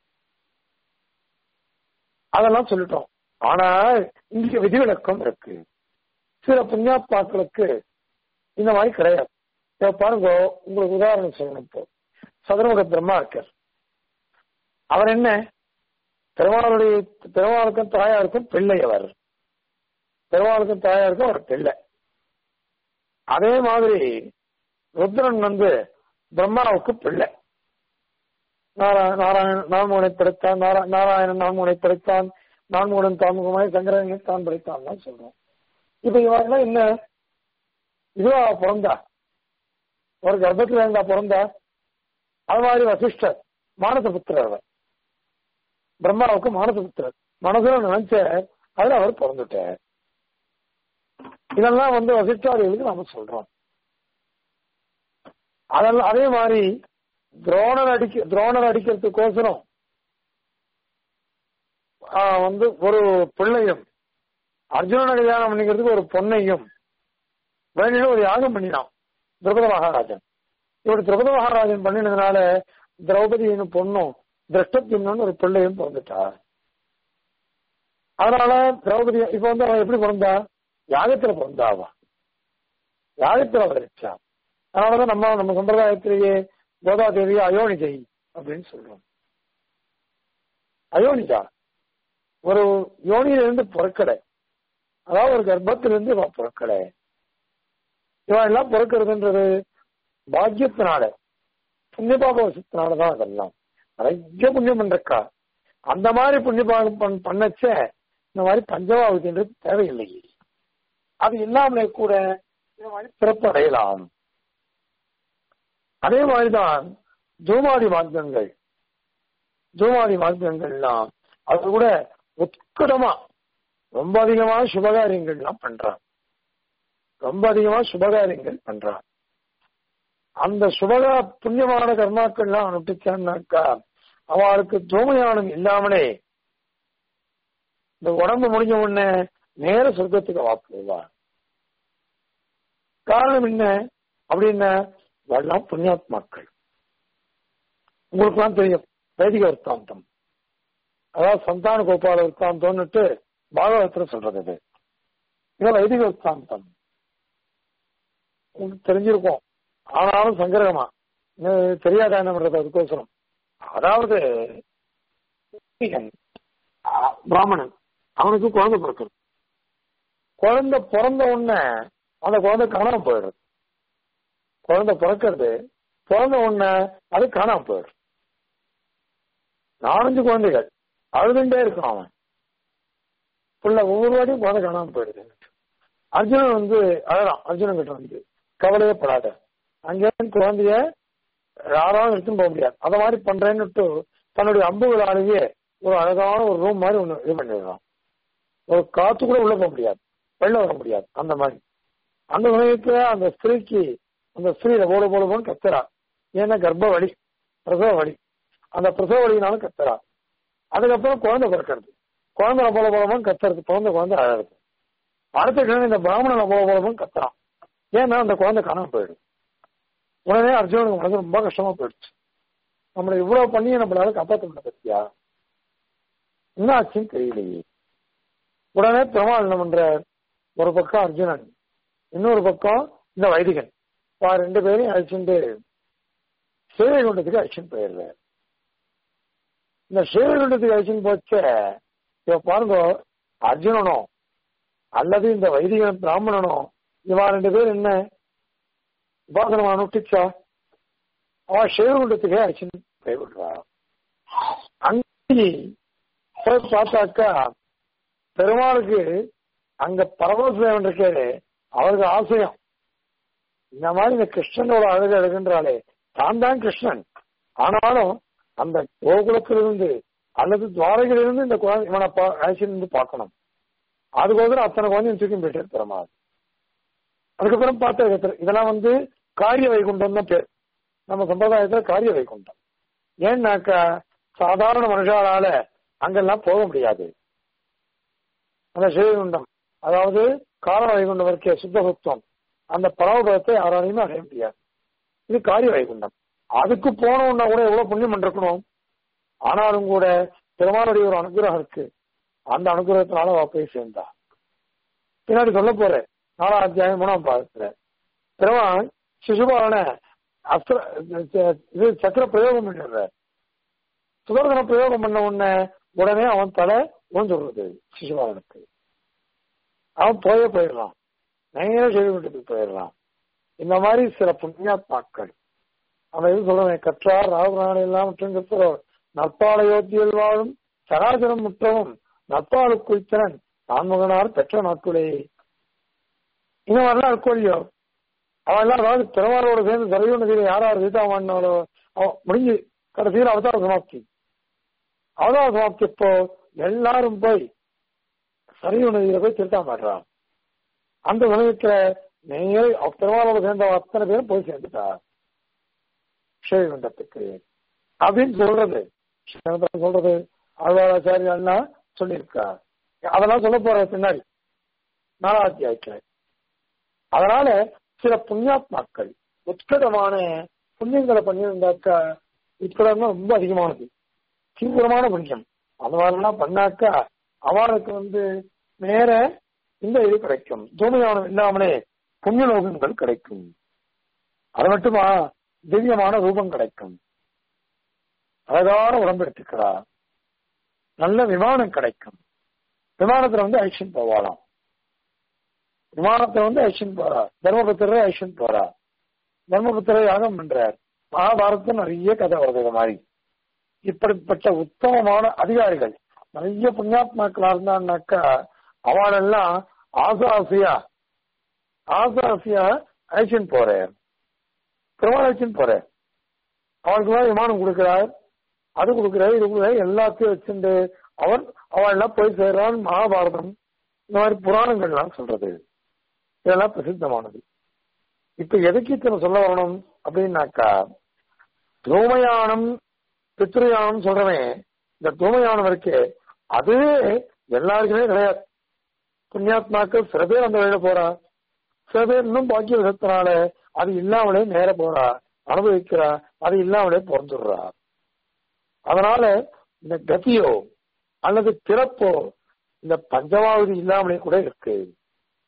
அதெல்லாம் சொல்லிட்டோம் ஆனால் இங்க விதிவிலக்கம் இருக்கு சில புண்ணியாத்மாக்களுக்கு இந்த மாதிரி கிடையாது இப்ப பாருங்க உங்களுக்கு உதாரணம் சொல்லணும் இப்போ சதுரமுக பிரம்மா இருக்கார் அவர் என்ன பெருமாளுடைய பெருமாளுக்கும் தாயாருக்கும் பிள்ளை அவர் பெருமாளுக்கும் தாயாருக்கும் அவர் பிள்ளை அதே மாதிரி ருத்ரன் வந்து பிரம்மாவுக்கு பிள்ளை நாராயண நாராயண நான்முகனை படைத்தான் நாரா- நாராயணன் நான்முகனை படைத்தான் நான்முகன் தான்முகமாய் சங்கரனை தான் படைத்தான் தான் சொல்றோம் இப்ப இவரெல்லாம் என்ன இதுவா பிறந்தா ஒரு கர்ப்பத்துல இருந்தா பிறந்தா அது மாதிரி வசிஷ்டர் மானசபுத்திரர் அவர் பிரம்மாவுக்கு மானசபுத்திரர் மனசுல நினைச்ச அதுல அவர் பிறந்துட்டார் இதெல்லாம் வந்து வசிஷ்டாதிகளுக்கு நாம சொல்றோம் அதெல்லாம் அதே மாதிரி துரோணர் அடிக்க துரோணர் அடிக்கிறதுக்கோசரம் ஆஹ் வந்து ஒரு பிள்ளையும் அர்ஜுனனை கல்யாணம் பண்ணிக்கிறதுக்கு ஒரு பொண்ணையும் வேண்டிய ஒரு யாகம் பண்ணினான் திரௌபத மகாராஜன் இவர் திரௌபத மகாராஜன் பண்ணினதுனால திரௌபதியின் பொண்ணும் திருஷ்டத்தின்னு ஒரு பிள்ளையும் பிறந்துட்டா அதனால திரௌபதி இப்ப வந்து அவன் எப்படி பிறந்தா யாகத்துல பிறந்தா அவ யாகத்துல அவதரிச்சா அதனாலதான் நம்ம நம்ம சம்பிரதாயத்திலேயே கோதாதேவி அயோனிஜை அப்படின்னு சொல்றோம் அயோனிஜா ஒரு யோனியிலிருந்து பிறக்கலை அதாவது ஒரு கர்ப்பத்திலிருந்து இவன் பிறக்கலை இவன் எல்லாம் பிறக்கிறதுன்றது பாக்கியத்தினால புண்ணிய பாபவசத்தினாலதான் அதெல்லாம் நிறைய புண்ணியம் பண்றக்கா அந்த மாதிரி புண்ணிய பாகம் பண் பண்ணச்ச இந்த மாதிரி பஞ்சபாவத்தின்றது தேவையில்லை அது இல்லாமலே கூட இந்த மாதிரி பிறப்பு அடையலாம் அதே மாதிரிதான் ஜோமாதி மார்க்கங்கள் ஜோமாதி மார்க்கங்கள்லாம் அது கூட உட்கடமா ரொம்ப அதிகமா சுபகாரியங்கள்லாம் பண்றான் ரொம்ப அதிகமா சுபகாரியங்கள் பண்றான் அந்த சுபகா புண்ணியமான கர்மாக்கள்லாம் அனுப்பிச்சான்னாக்கா அவளுக்கு தூமயானம் இல்லாமலே இந்த உடம்பு முடிஞ்ச உடனே நேர சொர்க்கத்துக்கு அவா போவா காரணம் என்ன அப்படின்னா எல்லாம் புண்ணியாத்மாக்கள் உங்களுக்குலாம் தெரியும் வைதிக விற்த்தாந்தம் அதாவது சந்தான கோபால விற்த்தாந்தம்னுட்டு பாகவதத்துல சொல்றது இது இது வைதிக விற்த்தாந்தம் உங்களுக்கு தெரிஞ்சிருக்கும் ஆனாலும் சங்கிரகமா இன்னும் தெரியாதா என்ன பண்றது அதுக்கோசரம் அதாவது அஹ், பிராமணன் அவனுக்கு குழந்தை பிறக்கிறது குழந்தை பிறந்த உடனே அந்த குழந்தை காணாம போயிடுறது குழந்தை பிறக்கிறது பிறந்த உடனே அது காணாம போயிடுது நாலஞ்சு குழந்தைகள் அழுதுண்டே இருக்கான் அவன் புள்ள ஒவ்வொரு வாட்டியும் குழந்தை காணாம போயிடுது அர்ஜுனன் வந்து அழறான் அர்ஜுனன் கிட்ட வந்து கவலையே படாத அங்கே குழந்தைய யாராலும் எடுத்துன்னு போக முடியாது அத மாதிரி பண்றேன்னுட்டு தன்னுடைய அம்புகளாலேயே ஒரு அழகான ஒரு ரூம் மாதிரி ஒண்ணு இது பண்ணிடுறான் ஒரு காத்து கூட உள்ள போக முடியாது வெளில வர முடியாது அந்த மாதிரி அந்த சமயத்துல அந்த ஸ்திரீக்கு அந்த ஸ்திரீல போல போல போல கத்துறா ஏன்னா கர்ப்ப வலி பிரசவ வலி அந்த பிரசவ வலினாலும் கத்துறா அதுக்கப்புறம் குழந்தை பிறக்கிறது குழந்தை போல போலவும் கத்துறது குழந்தை குழந்தை அழகுது அடுத்த கிழமை இந்த பிராமணனை போல போலவும் கத்துறான் ஏன்னா அந்த குழந்தை காணாம போயிடும் உடனே அர்ஜுனனுக்கு மனசு ரொம்ப கஷ்டமா போயிடுச்சு நம்மளை இவ்வளவு பண்ணி நம்மளால காப்பாற்ற முடியல பத்தியா என்ன ஆச்சுன்னு தெரியலையே உடனே பெருமாள் என்ன பண்ற ஒரு பக்கம் அர்ஜுனன் இன்னொரு பக்கம் இந்த வைதிகன் பா ரெண்டு பேரையும் அழிச்சுட்டு ஸ்ரீவைகுண்டத்துக்கு அழிச்சுன்னு போயிடுறாரு இந்த ஸ்ரீவைகுண்டத்துக்கு அழிச்சுன்னு போச்ச இப்ப பாருங்க அர்ஜுனனோ அல்லது இந்த வைதிகன் பிராமணனோ இவா ரெண்டு பேர் என்ன உபாசனமா நுட்டிச்சா அவன் ஸ்ரீவைகுண்டத்துக்கே அழிச்சுன்னு போய்விடுறா அங்கே போய் பார்த்தாக்கா பெருமாளுக்கு அங்க பரமசிவன் இருக்காரு அவருக்கு ஆசையம் இந்த மாதிரி இந்த கிருஷ்ணனோட அழகு அழகுன்றாலே தான் தான் கிருஷ்ணன் ஆனாலும் அந்த கோகுலத்திலிருந்து அல்லது துவாரகையிலிருந்து இந்த குழந்தை இவனை பா- அழைச்சிட்டு வந்து பார்க்கணும் அதுக்கோசரம் அத்தனை குழந்தையும் தூக்கி போயிட்டார் பெருமாள் அதுக்கப்புறம் பார்த்தா இதெல்லாம் வந்து காரிய வைகுண்டம் தான் பேர் நம்ம சம்பிரதாயத்துல காரிய வைகுண்டம் ஏன்னாக்கா சாதாரண மனுஷாலால அங்கெல்லாம் போக முடியாது அந்த சிவகுண்டம் அதாவது காரண வைகுண்டம் இருக்கே சுத்த சுத்தம் அந்த பரமபதத்தை யாராலையுமே அடைய முடியாது இது காரிய வைகுண்டம் அதுக்கு போனோம்னா கூட எவ்வளவு புண்ணியம் பண்ணிருக்கணும் ஆனாலும் கூட பெருமானுடைய ஒரு அனுகிரகம் இருக்கு அந்த அனுகிரகத்தினால அவ போய் சேர்ந்தா பின்னாடி சொல்ல போறேன் நாலாம் அத்தியாயம் மூணாம் பாகத்துல பெருமான் சிசுபாலனை அஸ்திர இது சக்கர பிரயோகம் பண்ணிடுறார் சுதர்சன பிரயோகம் பண்ண உடனே உடனே அவன் தலை ஊந்துடுறது சிசுபாலனுக்கு அவன் போயே போயிடலாம் நேர செய்துவிட்டு போயிடலாம் இந்த மாதிரி சில புண்ணியாத்மாக்கள் அவன் எது சொல்றேன் கற்றார் ராகுராணி எல்லாம் மற்றும் கற்பரோர் நற்பாளையோத்தியில் வாழும் சராசரம் முற்றவும் நற்பாலு குளித்தனன் நான்முகனார் பெற்ற நாட்களே இந்த மாதிரிலாம் இருக்கும் இல்லையோ அவன் எல்லாம் அதாவது பெருமாளோட சேர்ந்து சரையூர் நதியில யார் யார் சீதா மாடினாலோ அவன் முடிஞ்சு கடைசியில் அவதார சமாப்தி அவதார சமாப்தி இப்போ எல்லாரும் போய் சரையூர் நதியில போய் திருத்தா மாட்டான் அந்த சமயத்துல நேர பெருமாளோட சேர்ந்த அத்தனை பேரும் போய் சேர்ந்துட்டா ஸ்ரீகுண்டத்துக்கு அப்படின்னு சொல்றது ஸ்ரீகுண்டம் சொல்றது ஆழ்வாராச்சாரியெல்லாம் சொல்லியிருக்கா அதெல்லாம் சொல்ல போற பின்னாடி நாலாத்தியாயத்துல அதனால சில புண்ணியாத்மாக்கள் உத்கடமான புண்ணியங்களை பண்ணியிருந்தாக்கா உத்கடம் ரொம்ப அதிகமானது தீவிரமான புண்ணியம் அந்த மாதிரிலாம் பண்ணாக்கா அவனுக்கு வந்து நேர இந்த இது கிடைக்கும் தூய்மையானம் இல்லாமலே புண்ணியலோகங்கள் கிடைக்கும் அது மட்டுமா திவ்யமான ரூபம் கிடைக்கும் அழகான உடம்பு எடுத்துக்கிறா நல்ல விமானம் கிடைக்கும் விமானத்துல வந்து ஐஷன் போவாளாம் விமானத்துல வந்து ஐஷன் போறா தர்மபுத்திர ஐஷன் போறா தர்மபுத்திர யாகம் பண்றார் மகாபாரதத்துல நிறைய கதை வருது இது மாதிரி இப்படிப்பட்ட உத்தமமான அதிகாரிகள் நிறைய புண்ணியாத்மாக்களா இருந்தான்னாக்கா அவளெல்லாம் ஆசாசியா ஆசாசியா அழைச்சின்னு போறேன் பெருமாள் அழைச்சின்னு போறேன் அவளுக்கு தான் விமானம் கொடுக்கிறார் அது கொடுக்கிறார் இது கொடுக்கிறார் எல்லாத்தையும் வச்சுட்டு அவர் அவள் எல்லாம் போய் சேர்றான் மகாபாரதம் இந்த மாதிரி புராணங்கள்லாம் சொல்றது இதெல்லாம் பிரசித்தமானது இப்ப எதுக்கு இத்தனை சொல்ல வரணும் அப்படின்னாக்கா தூமயானம் பித்ருயானம் சொல்றவன் இந்த தூமயானம் இருக்கு அதுவே எல்லாருக்குமே கிடையாது புண்ணியாத்மாக்கள் சில பேர் அந்த வழியில போறா சில பேர் இன்னும் பாக்கிய விதத்தினால அது இல்லாமலே நேர போறா அனுபவிக்கிறா அது இல்லாமலே பிறந்துடுறா அதனால இந்த கதியோ அல்லது பிறப்போ இந்த பஞ்சமாவதி இல்லாமலே கூட இருக்கு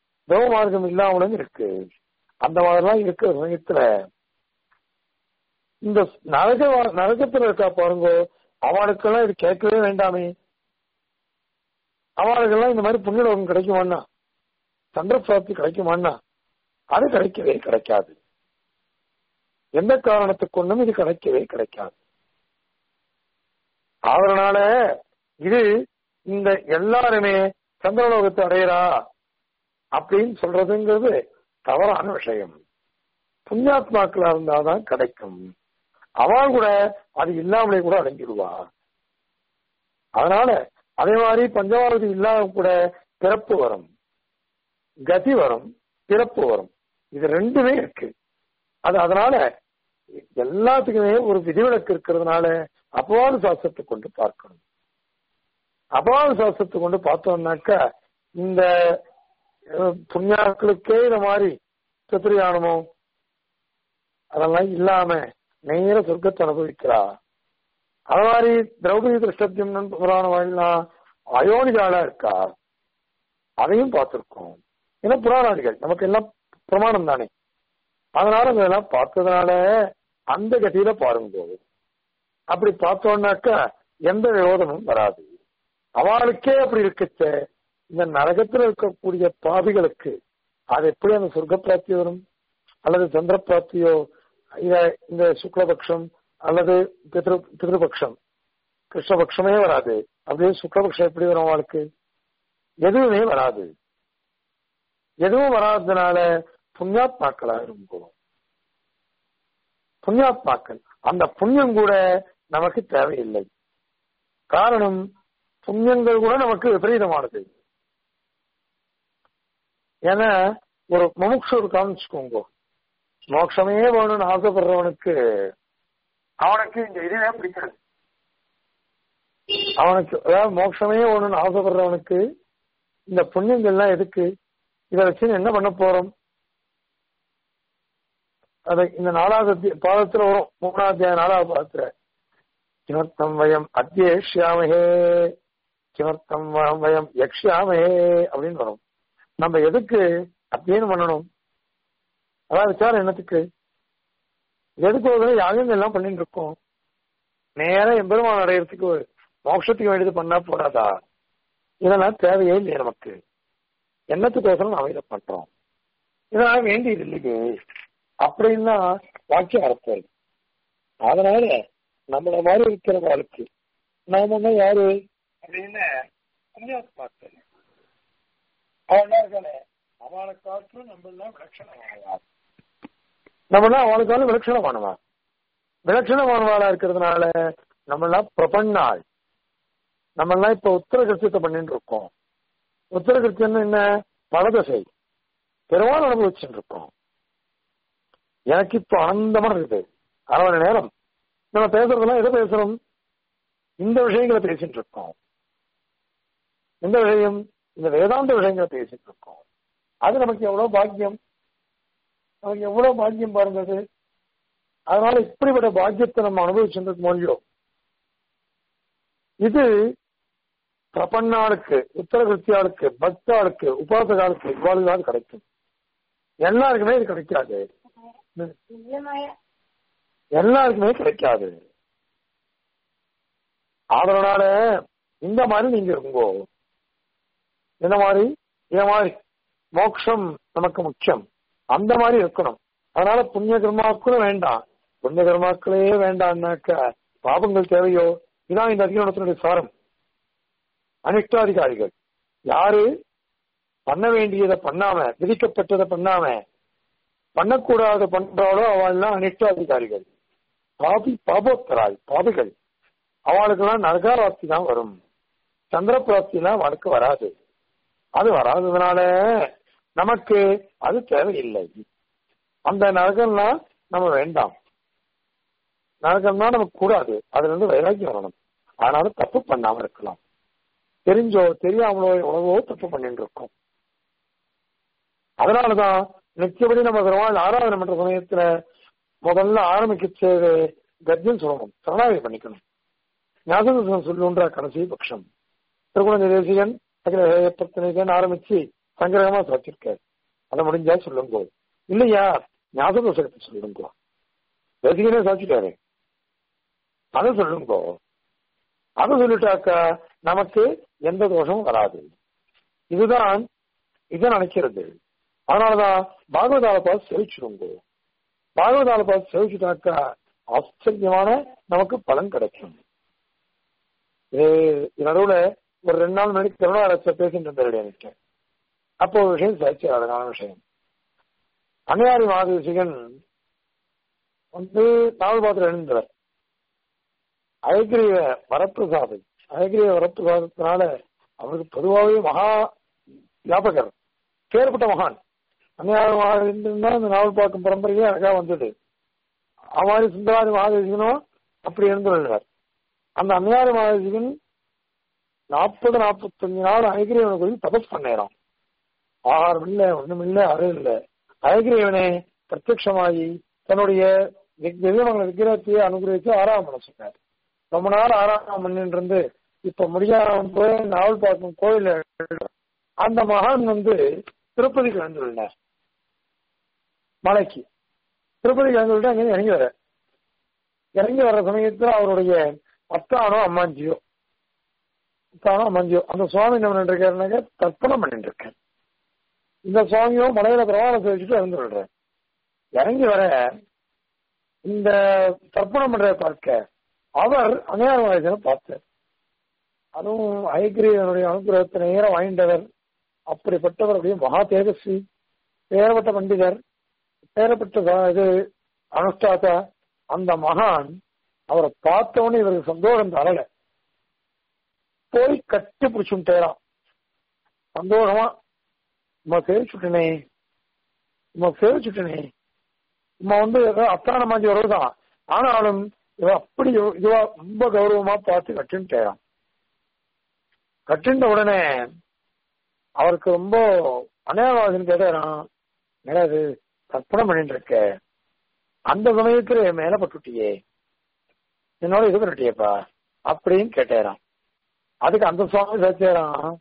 மார்க்கம் இல்லாமலும் இருக்கு அந்த மாதிரிலாம் இருக்கிற சமயத்துல இந்த நரக நரகத்துல இருக்கா பாருங்க அவளுக்கெல்லாம் இது கேட்கவே வேண்டாமே அவளுக்கெல்லாம் இந்த மாதிரி புண்ணியலோகம் கிடைக்குமான்னா சந்திரபிராப்தி கிடைக்குமான்னா அது கிடைக்கவே கிடைக்காது எந்த காரணத்துக்கு கொண்டும் இது கிடைக்கவே கிடைக்காது அதனால இது இந்த எல்லாருமே சந்திரலோகத்தை அடையிறா அப்படின்னு சொல்றதுங்கிறது தவறான விஷயம் புண்ணியாத்மாக்களா இருந்தாதான் கிடைக்கும் அவள் கூட அது இல்லாமலே கூட அடங்கிடுவா அதனால அதே மாதிரி பஞ்சவாரதி இல்லாம கூட பிறப்பு வரும் கதி வரும் பிறப்பு வரும் இது ரெண்டுமே இருக்கு அது அதனால எல்லாத்துக்குமே ஒரு விதிவிலக்கு இருக்கிறதுனால அபவாத சாஸ்திரத்தை கொண்டு பார்க்கணும் அபவாத சாஸ்திரத்தை கொண்டு பார்த்தோம்னாக்கா இந்த புண்ணியாக்களுக்கே இந்த மாதிரி சத்திரியானமோ அதெல்லாம் இல்லாம நேர சொர்க்கத்தை அனுபவிக்கிறா அது மாதிரி திரௌபதி திருஷ்டத்தியம் புராண வாழலாம் அயோனிகாலா இருக்கா அதையும் பார்த்திருக்கோம் ஏன்னா புராணாதிகள் நமக்கு எல்லாம் பிரமாணம் தானே அதனால இதெல்லாம் பார்த்ததுனால அந்த கதியில பாருங்க அப்படி பார்த்தோம்னாக்கா எந்த விரோதமும் வராது அவளுக்கே அப்படி இருக்கச்ச இந்த நரகத்தில் இருக்கக்கூடிய பாவிகளுக்கு அது எப்படி அந்த சொர்க்க பிராப்தி வரும் அல்லது சந்திர பிராப்தியோ இந்த சுக்லபக்ஷம் அல்லது பித்ரு பித்ருபக்ஷம் கிருஷ்ணபக்ஷமே வராது அப்படியே சுக்லபக்ஷம் எப்படி வரும் அவளுக்கு எதுவுமே வராது எதுவும் வராததுனால புண்ணியாத்மாக்களா இருக்கும் புண்ணியாத்மாக்கள் அந்த புண்ணியம் கூட நமக்கு தேவையில்லை காரணம் புண்ணியங்கள் கூட நமக்கு விபரீதமானது ஏன்னா ஒரு முமுட்சு இருக்கான்னு வச்சுக்கோங்க மோட்சமே வேணும்னு ஆசைப்படுறவனுக்கு அவனுக்கு இந்த இதுவே பிடிக்காது அவனுக்கு அதாவது மோட்சமே வேணும்னு ஆசைப்படுறவனுக்கு இந்த புண்ணியங்கள்லாம் எதுக்கு இதை வச்சு என்ன பண்ண போறோம் அதை இந்த நாலாவது பாதத்துல வரும் மூணாவது நாலாவது பாதத்துல கிமர்த்தம் வயம் அத்தியேஷ்யாமஹே கிமர்த்தம் வயம் யக்ஷாமஹே அப்படின்னு வரும் நம்ம எதுக்கு அத்தியனம் பண்ணணும் அதாவது விசாரம் என்னத்துக்கு எதுக்கு ஒரு யாகம் எல்லாம் பண்ணிட்டு இருக்கோம் நேரம் எம்பெருமான் அடையிறதுக்கு மோட்சத்துக்கு வேண்டியது பண்ணா போறாதா இதெல்லாம் தேவையே இல்லையே நமக்கு என்னத்துக்கோசரம் நாம இதை பண்றோம் இதெல்லாம் வேண்டியது இல்லையே அப்படின்னா வாக்கியம் அர்த்தம் அதனால நம்மள மாதிரி இருக்கிற வாழ்க்கை நாம என்ன யாரு அப்படின்னு புண்ணியாத்மாக்கள் அவன் இருக்கானே அவனை காற்றும் நம்ம எல்லாம் விலட்சணமானவா நம்மளாம் அவனுக்கான விலட்சணமானவா விலட்சணமானவாளா இருக்கிறதுனால நம்மளாம் பிரபன்னாள் நம்மளாம் இப்ப உத்தர கிருத்தியத்தை பண்ணிட்டு இருக்கோம் உத்தர கிருத்தியம் என்ன பலதசை பெருமாள் அனுபவிச்சுட்டு இருக்கோம் எனக்கு இப்போ ஆனந்தமா இருக்குது அரை மணி நேரம் நம்ம பேசுறதெல்லாம் எதை பேசுறோம் இந்த விஷயங்களை பேசிட்டு இருக்கோம் இந்த விஷயம் இந்த வேதாந்த விஷயங்களை பேசிட்டு இருக்கோம் அது நமக்கு எவ்வளவு பாக்கியம் நமக்கு எவ்வளவு பாக்கியம் பாருங்க அது அதனால இப்படிப்பட்ட பாக்கியத்தை நம்ம அனுபவிச்சுட்டு மொழியும் இது பிரபன்னாளுக்கு உத்தர கிருத்தியாளுக்கு பக்தாளுக்கு உபாசகாலுக்கு இவ்வாறுதான் கிடைக்கும் எல்லாருக்குமே இது கிடைக்காது எல்லாருக்குமே கிடைக்காது அதனால இந்த மாதிரி நீங்க இருங்கோ இந்த மாதிரி இந்த மாதிரி மோட்சம் நமக்கு முக்கியம் அந்த மாதிரி இருக்கணும் அதனால புண்ணிய கர்மாக்களும் வேண்டாம் புண்ணிய கர்மாக்களே வேண்டாம்னாக்க பாபங்கள் தேவையோ இதான் இந்த அதிகாரத்தினுடைய சாரம் அனிஷ்டாதிகாரிகள் யாரு பண்ண வேண்டியதை பண்ணாம விதிக்கப்பட்டதை பண்ணாம பண்ணக்கூடாத பண்றாளோ அவள்லாம் அனிஷ்டாதிகாரிகள் பாபி பாபோத்தராய் பாபிகள் அவளுக்கெல்லாம் நரகாராப்தி தான் வரும் சந்திர பிராப்திலாம் அவளுக்கு வராது அது வராததுனால நமக்கு அது தேவையில்லை அந்த நரகம்லாம் நம்ம வேண்டாம் நரகம்னா நமக்கு கூடாது அதுல இருந்து வைராக்கியம் வரணும் அதனால தப்பு பண்ணாம இருக்கலாம் தெரிஞ்சோ தெரியாமலோ எவ்வளவோ தப்பு பண்ணிட்டு இருக்கோம் அதனாலதான் நிச்சயப்படி நம்ம பெருமாள் ஆராதனை பண்ற சமயத்துல முதல்ல ஆரம்பிக்க கர்ஜன் சொல்லணும் சரணாகி பண்ணிக்கணும் ஞாபகம் சொல்லுன்ற கடைசி பட்சம் திருக்குழந்தை தேசிகன் பிரச்சனைகள் ஆரம்பிச்சு சங்கிரகமா வச்சிருக்காரு அதை முடிஞ்சா சொல்லுங்க இல்லையா ஞாபக புஸ்தகத்தை சொல்லுங்க ரசிகனே சாச்சிட்டாரு அதை சொல்லுங்கோ அதை சொல்லிட்டாக்கா நமக்கு எந்த தோஷமும் வராது இதுதான் இதை நினைக்கிறது அதனாலதான் பாகவதால பார்த்து செவிச்சிருங்கோ பாகவதால பார்த்து செவிச்சுட்டாக்கா ஆச்சரியமான நமக்கு பலன் கிடைக்கும் இது நடுவுல ஒரு ரெண்டு நாள் முன்னாடி கருணாரச பேசிட்டு இருந்தாரு எனக்கு அப்போ ஒரு விஷயம் சாட்சி அழகான விஷயம் அன்னையாரி மகாதேசிகன் வந்து நாவல் பாத்திரம் எழுந்தவர் அயக்கிரிய வரப்பிரசாதை அயக்கிரிய வரப்பிரசாதத்தினால அவருக்கு பொதுவாகவே மகா வியாபகர் பேர்பட்ட மகான் அன்னையாரி மகாதேசன் தான் இந்த நாவல் பார்க்கும் பரம்பரையே அழகா வந்தது அவ்வாறு சுந்தராதி மகாதேசிகனும் அப்படி இருந்துள்ளார் அந்த அன்னையாரி மகாதேசிகன் நாற்பது நாற்பத்தஞ்சு நாள் அயகிரியவனை போய் தபஸ் பண்ணேறான் ஆகாரம் இல்ல ஒண்ணும் இல்ல அது இல்ல அயகிரியவனே பிரத்யமாகி தன்னுடைய திவ்யமங்கல விக்கிரத்தையே அனுகிரகிச்சு ஆறாம் பண்ண சொன்னார் ரொம்ப நாள் ஆறாம் பண்ணிட்டு இருந்து இப்ப முடியாம போய் நாவல் பார்க்கும் கோயில் அந்த மகான் வந்து திருப்பதிக்கு வந்துள்ளார் மலைக்கு திருப்பதிக்கு வந்துவிட்டு அங்கே இறங்கி வர இறங்கி வர்ற சமயத்துல அவருடைய அத்தானோ அம்மாஞ்சியோ அத்தானோ அம்மாஞ்சியோ அந்த சுவாமி என்ன பண்ணிட்டு இருக்காருனாக்க தர்ப்பணம் பண்ணிட்டு இருக்காரு இந்த சுவாமியோ மலையில பிரமாணம் வச்சுட்டு இறந்து விடுறார் இறங்கி வர இந்த தர்ப்பணம் பண்ற பார்க்க அவர் அனையார் வயசனை பார்த்தார் அதுவும் ஐக்கிரியனுடைய அனுகிரகத்தை நேரம் வாய்ந்தவர் அப்படிப்பட்டவருடைய மகா தேஜஸ்வி பேரப்பட்ட பண்டிதர் பேரப்பட்ட இது அனுஷ்டாத்தா அந்த மகான் அவரை பார்த்தவொடனே இவருக்கு சந்தோஷம் தரல போய் கட்டி பிடிச்சுட்டேராம் சந்தோஷமா உமா சேவிச்சுட்டனே உமா சேவிச்சுட்டனே உமா வந்து அத்தான மாதிரி வருதான் ஆனாலும் இவ அப்படி இதுவா ரொம்ப கௌரவமா பார்த்து கட்டுன்ட்டேராம் கட்டுண்ட உடனே அவருக்கு ரொம்ப அநேகவாதம் கேட்டாராம் என்னது கற்பனை பண்ணிட்டு இருக்க அந்த சமயத்துல என் மேல பட்டுட்டியே என்னோட இது பண்ணிட்டியப்பா அப்படின்னு கேட்டாராம் அதுக்கு அந்த சுவாமி சத்தியாராம்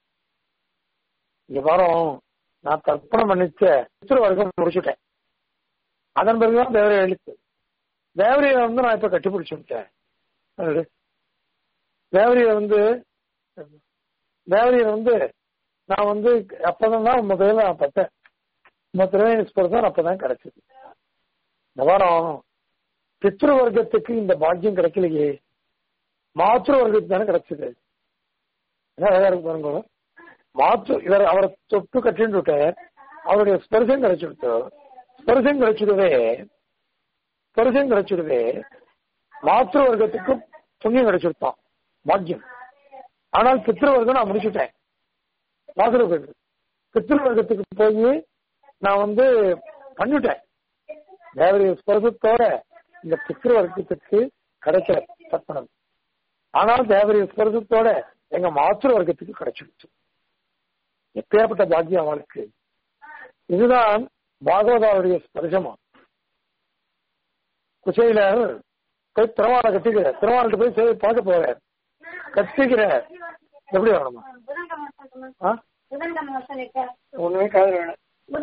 இங்க வரோம் நான் கற்பனை பண்ணிச்ச சித்திர வரைக்கும் முடிச்சுட்டேன் அதன் பிறகுதான் தேவரையை எழுத்து தேவரையை வந்து நான் இப்ப கட்டிப்பிடிச்சு விட்டேன் தேவரையை வந்து தேவரையை வந்து நான் வந்து அப்பதான் முதல்ல நான் பட்டேன் நம்ம திருவேணி ஸ்பர்தான் அப்பதான் கிடைச்சது இந்த வாரம் பித்ரு வர்க்கத்துக்கு இந்த பாக்கியம் கிடைக்கலையே மாத்திரு வர்க்கத்துக்கு தானே கிடைச்சது என்ன அழகா இருக்கு பாருங்க மாத்து இவர் அவரை தொட்டு கட்டின்னு விட்டார் அவருடைய ஸ்பர்சம் கிடைச்சிடுத்து ஸ்பர்சம் கிடைச்சிடுவே ஸ்பர்சம் கிடைச்சிடுவே மாத்திரு வர்க்கத்துக்கு புண்ணியம் கிடைச்சிருப்பான் பாக்கியம் ஆனால் பித்ரு வர்க்கம் நான் முடிச்சுட்டேன் மாத்திரு வர்க்கம் பித்ரு வர்க்கத்துக்கு போய் நான் வந்து பண்ணிட்டேன் தேவரிய ஸ்பர்சத்தோட இந்த பித்ரு வர்க்கத்துக்கு கிடைக்கல தர்ப்பணம் ஆனால் தேவரிய ஸ்பர்சத்தோட எங்க மாத்திரு வர்க்கத்துக்கு கிடைச்சிடுச்சு எப்பேற்பட்ட பாக்கியம் அவளுக்கு இதுதான் பாகவதாவுடைய ஸ்பர்சமா குசையில போய் திருவாளை கட்டிக்கிற திருவாளை போய் சரி பார்க்க போற கட்டிக்கிற எப்படி வரணுமா ஒண்ணுமே காதல் வேணும்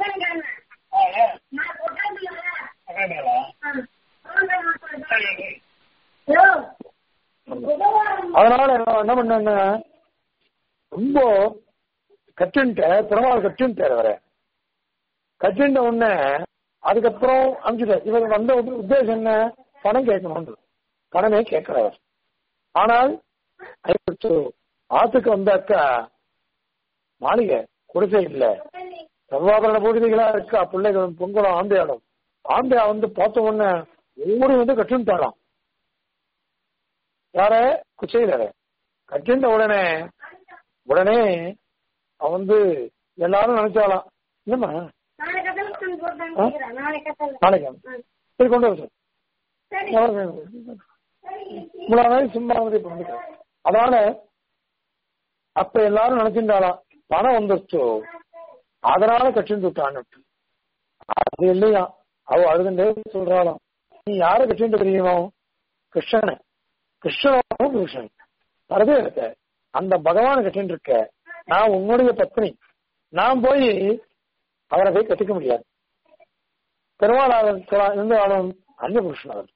அதனால என்ன பண்ண ரொம்ப கட்டுன்ட்ட பெருமாள் கட்டுன்ட்டார் அவரை கட்டுண்ட உடனே அதுக்கப்புறம் அனுப்பிச்சுட்டார் இவர் வந்த உத்தேசம் என்ன பணம் கேட்கணும் பணமே கேட்கிறவர் ஆனால் ஆத்துக்கு வந்தாக்கா மாளிகை குடிசை இல்ல சர்வாபரண பூஜைகளா இருக்கா பிள்ளைகள் பொங்கலம் ஆந்தையாடும் ஆந்தையா வந்து பார்த்த உடனே ஓடி வந்து கட்டுன்ட்டாராம் யார குச்சையில கட்டின்ற உடனே உடனே அவன் வந்து எல்லாரும் நினைச்சாலாம் என்னம்மா நாளைக்கு சரி கொண்டு வர மூணாவது சும்மா வந்து பண்ணிக்கிறேன் அதனால அப்ப எல்லாரும் நினைச்சிருந்தாலாம் பணம் வந்துருச்சோ அதனால கட்டின்னு விட்டான்னு அது இல்லையா அவ அழுதுண்டே சொல்றாளாம் நீ யார கட்டிட்டு தெரியுமோ கிருஷ்ணனை கிருஷ்ணனும் கிருஷ்ணன் வரதே இருக்க அந்த பகவான் கட்டின்னு இருக்க நான் உன்னுடைய பத்னி நான் போய் அவரை போய் கட்டிக்க முடியாது பெருமாள் இருந்தாலும் அந்நிய புருஷன்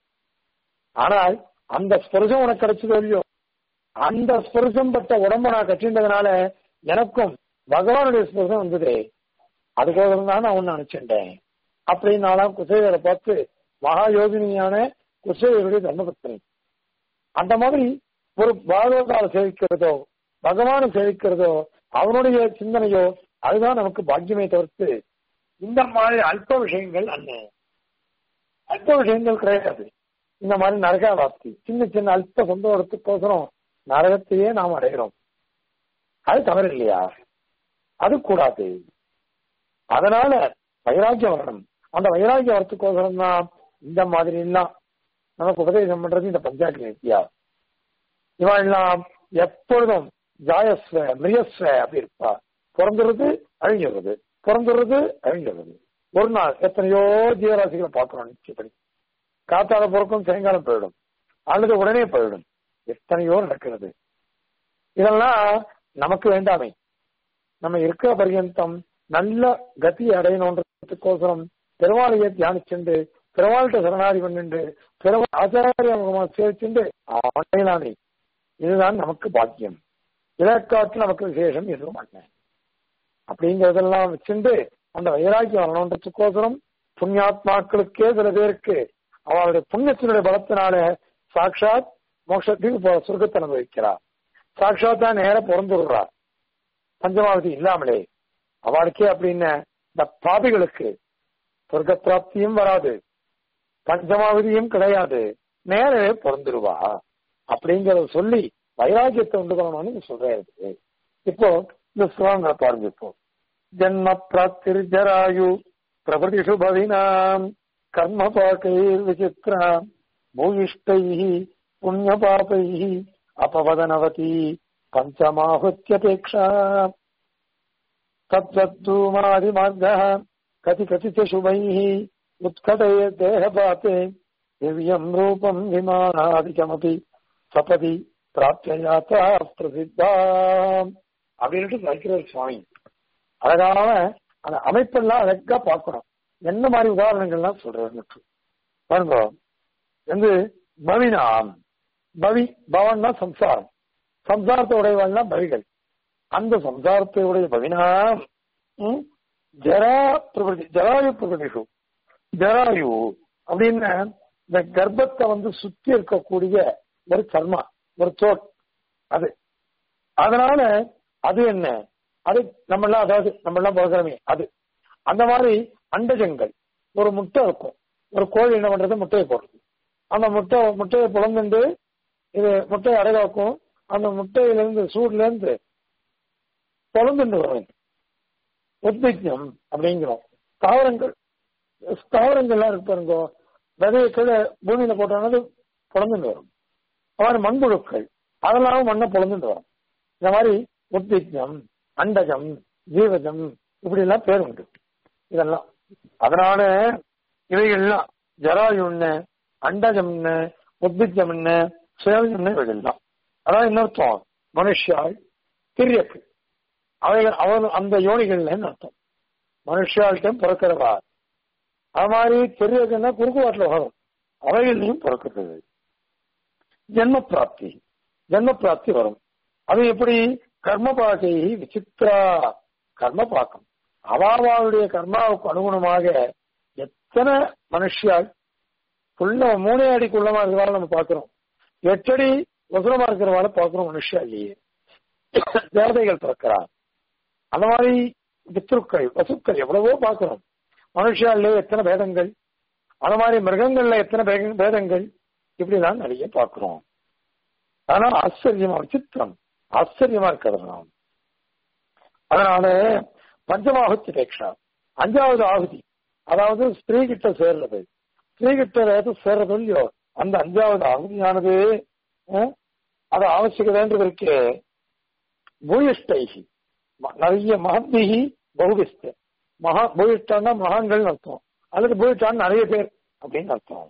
ஆனால் அந்த ஸ்பர்சம் உனக்கு கிடைச்சதோ இல்லையோ அந்த ஸ்பர்சம் பட்ட உடம்ப நான் கட்டின்றதுனால எனக்கும் பகவானுடைய ஸ்பர்சம் வந்ததே அதுக்கோசரம் தான் நான் ஒன்னு நினைச்சுட்டேன் அப்படின்னு நாளாம் குசேகரை பார்த்து மகா யோகினியான குசேகருடைய தர்மபத்னி அந்த மாதிரி ஒரு பாகவதால சேவிக்கிறதோ பகவானை சேவிக்கிறதோ அவனுடைய சிந்தனையோ அதுதான் நமக்கு பாக்கியமே தவிர்த்து இந்த மாதிரி அல்ப விஷயங்கள் அண்ணன் அல்ப விஷயங்கள் கிடையாது இந்த மாதிரி நரகாவாப்தி சின்ன சின்ன அல்ப சந்தோஷத்துக்கோசரம் நரகத்தையே நாம் அடைகிறோம் அது தவறு இல்லையா அது கூடாது அதனால வைராக்கியம் வரணும் அந்த வைராக்கியம் வரத்துக்கோசரம் தான் இந்த மாதிரி எல்லாம் நமக்கு உபதேசம் பண்றது இந்த பஞ்சாயத்து நித்தியா இவன் எல்லாம் எப்பொழுதும் ஜாயஸ்வ மிரியஸ்வ அப்படி இருப்பா பிறந்துடுறது அழிஞ்சிடுறது பிறந்துடுறது அழிஞ்சிடுறது ஒரு நாள் எத்தனையோ ஜீவராசிகளை பார்க்கிறோம் நிச்சயப்படி காத்தால பிறக்கும் சாயங்காலம் போயிடும் அல்லது உடனே போயிடும் எத்தனையோ நடக்கிறது இதெல்லாம் நமக்கு வேண்டாமே நம்ம இருக்கிற பர்யந்தம் நல்ல கதி அடையணுன்றதுக்கோசரம் பெருமாளையை தியானிச்சுண்டு பெருமாள்கிட்ட சரணாதி பண்ணிண்டு பெருமாள் ஆச்சாரிய முகமா சேவிச்சுண்டு அடையலாமே இதுதான் நமக்கு பாக்கியம் இதற்காட்டு நமக்கு விசேஷம் எதுவும் அல்ல அப்படிங்கறதெல்லாம் வச்சுண்டு அந்த வைராக்கியம் வரணுன்றதுக்கோசரம் புண்ணியாத்மாக்களுக்கே சில பேருக்கு அவளுடைய புண்ணியத்தினுடைய பலத்தினால சாட்சாத் மோட்சத்துக்கு போ சொர்க்கத்தை அனுபவிக்கிறார் சாட்சாத் தான் நேர பிறந்துடுறா பஞ்சமாவதி இல்லாமலே அவளுக்கே அப்படின்னு இந்த பாபிகளுக்கு சொர்க்க பிராப்தியும் வராது பஞ்சமாவதியும் கிடையாது நேரவே பிறந்துருவா அப்படிங்கறத சொல்லி வைராக்கியத்தை உண்டு பண்ணணும்னு சொல்றாரு இப்போ இந்த ஸ்லோகங்களை பாருங்க இப்போ ஜன்ம பிராப்திர் ஜராயு பிரபதிஷு பவினாம் கர்ம பாக்கைர் விசித்ராம் பூயிஷ்டை புண்ணிய பாபை அபவதனவதி பஞ்சமாஹுத்தியபேக்ஷா தத்வத்தூமாதி மார்க கதி கதிச்ச சுபைः உத்கடய தேகபாத்தே திவ்யம் ரூபம் விமானாதிகமபி சபதி பிராப்தியாத்தா பிரசித்தாம் அப்படின்ட்டு வைக்கிறார் சுவாமி அழகான அந்த அமைப்பெல்லாம் அழகா பார்க்கணும் என்ன மாதிரி உதாரணங்கள்லாம் சொல்றாரு பாருங்க வந்து பவினாம் பவி பவன்னா சம்சாரம் சம்சாரத்தை உடையவள்னா பவிகள் அந்த சம்சாரத்தை உடைய பவினாம் ஜரா பிரபதி ஜராயு பிரபதிஷு ஜராயு அப்படின்னு இந்த கர்ப்பத்தை வந்து சுத்தி இருக்கக்கூடிய ஒரு சர்மா ஒரு தோல் அது அதனால அது என்ன அது நம்ம எல்லாம் அதாவது நம்ம எல்லாம் பார்க்கிறோமே அது அந்த மாதிரி அண்டஜங்கள் ஒரு முட்டை இருக்கும் ஒரு கோழி என்ன பண்றது முட்டையை போடுறது அந்த முட்டை முட்டையை புலந்துண்டு இது முட்டையை அடைகாக்கும் அந்த முட்டையிலிருந்து சூடுல இருந்து புலந்துண்டு வரும் உத்விஜம் அப்படிங்கிறோம் தாவரங்கள் தாவரங்கள்லாம் இருக்கு பாருங்க விதைய கீழே பூமியில போட்டோம்னா புலந்துட்டு வரும் மாதிரி மண்புழுக்கள் அதெல்லாம் மண்ணை புலந்துட்டு வரும் இந்த மாதிரி உத்விஜம் அண்டஜம் ஜீவஜம் இப்படி எல்லாம் பேர் உண்டு இதெல்லாம் அதனால இவைகள்லாம் ஜராயுன்னு அண்டஜம்னு உத்விஜம்னு சுயஜம்னு இவைகள்லாம் அதான் இன்னொருத்தம் மனுஷாள் திரியக்கு அவைகள் அவன் அந்த யோனிகள்லன்னு அர்த்தம் மனுஷாள்கிட்ட பிறக்கிறவா அது மாதிரி தெரியக்குன்னா குறுக்குவாட்டில் வரும் அவைகள்லையும் பிறக்கிறது ஜென்ம பிராப்தி ஜென்ம பிராப்தி வரும் அது எப்படி கர்ம பாகை விசித்ரா கர்ம பாக்கம் அவாவாவுடைய கர்மாவுக்கு அனுகுணமாக எத்தனை மனுஷியால் குள்ள மூணே அடி குள்ளமா இருக்கிறவாள் நம்ம பாக்குறோம் எட்டடி வசனமா இருக்கிறவாள் பாக்குறோம் மனுஷா இல்லையே தேவதைகள் பிறக்கிறார் அந்த மாதிரி பித்ருக்கள் வசுக்கள் எவ்வளவோ பாக்குறோம் மனுஷாலே எத்தனை பேதங்கள் அந்த மாதிரி மிருகங்கள்ல எத்தனை பேதங்கள் இப்படிலாம் நிறைய பாக்குறோம் ஆனா ஆச்சரியமா விசித்திரம் ஆச்சரியமா இருக்கிறது நாம் அதனால பஞ்சமாகுத்தி பேக்ஷா அஞ்சாவது ஆகுதி அதாவது ஸ்திரீ கிட்ட சேர்றது ஸ்திரீ கிட்ட ஏதாவது சேர்றது இல்லையோ அந்த அஞ்சாவது ஆகுதியானது அது அவசியகதன்றது இருக்கு பூயிஷ்டைகி நிறைய மகத்மிகி பகுபிஸ்த மகா பூயிஷ்டான்னா மகான்கள் அர்த்தம் அல்லது பூயிஷ்டான் நிறைய பேர் அப்படின்னு அர்த்தம்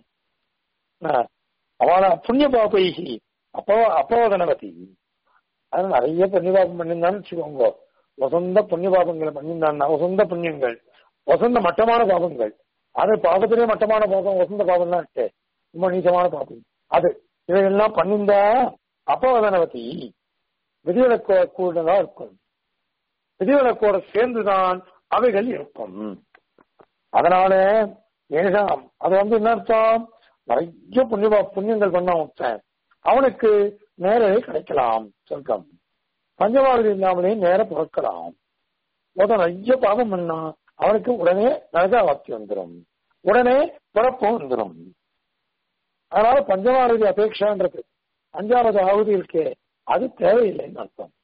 அவள புண்ணிய பாபைகி அப்போ அப்போதனவதி அது நிறைய புண்ணியபாபம் பண்ணியிருந்தான்னு வச்சுக்கோங்க வசந்த புண்ணிய பாபங்களை பண்ணியிருந்தான்னா வசந்த புண்ணியங்கள் வசந்த மட்டமான பாபங்கள் அது பாபத்திலே மட்டமான பாபம் வசந்த பாபம் தான் இருக்கு ரொம்ப நீச்சமான பாபம் அது இவைகள்லாம் பண்ணிந்தா அப்பவதனவதி விதிவிலக்கோ கூடதான் இருக்கும் விதிவிலக்கோட சேர்ந்துதான் அவைகள் இருக்கும் அதனால ஏழாம் அது வந்து என்ன அர்த்தம் நிறைய புண்ணிய புண்ணியங்கள் பண்ண ஒருத்தன் அவனுக்கு நேரவே கிடைக்கலாம் சொர்க்கம் பஞ்சவாதி இல்லாமலே நேர பிறக்கலாம் முதல் நிறைய பாவம் பண்ணா அவனுக்கு உடனே நரகாவாப்தி வந்துடும் உடனே பிறப்பும் வந்துடும் அதனால பஞ்சமாவதி அபேட்சான்றது அஞ்சாவது ஆகுதி இருக்கே அது தேவையில்லைன்னு அர்த்தம்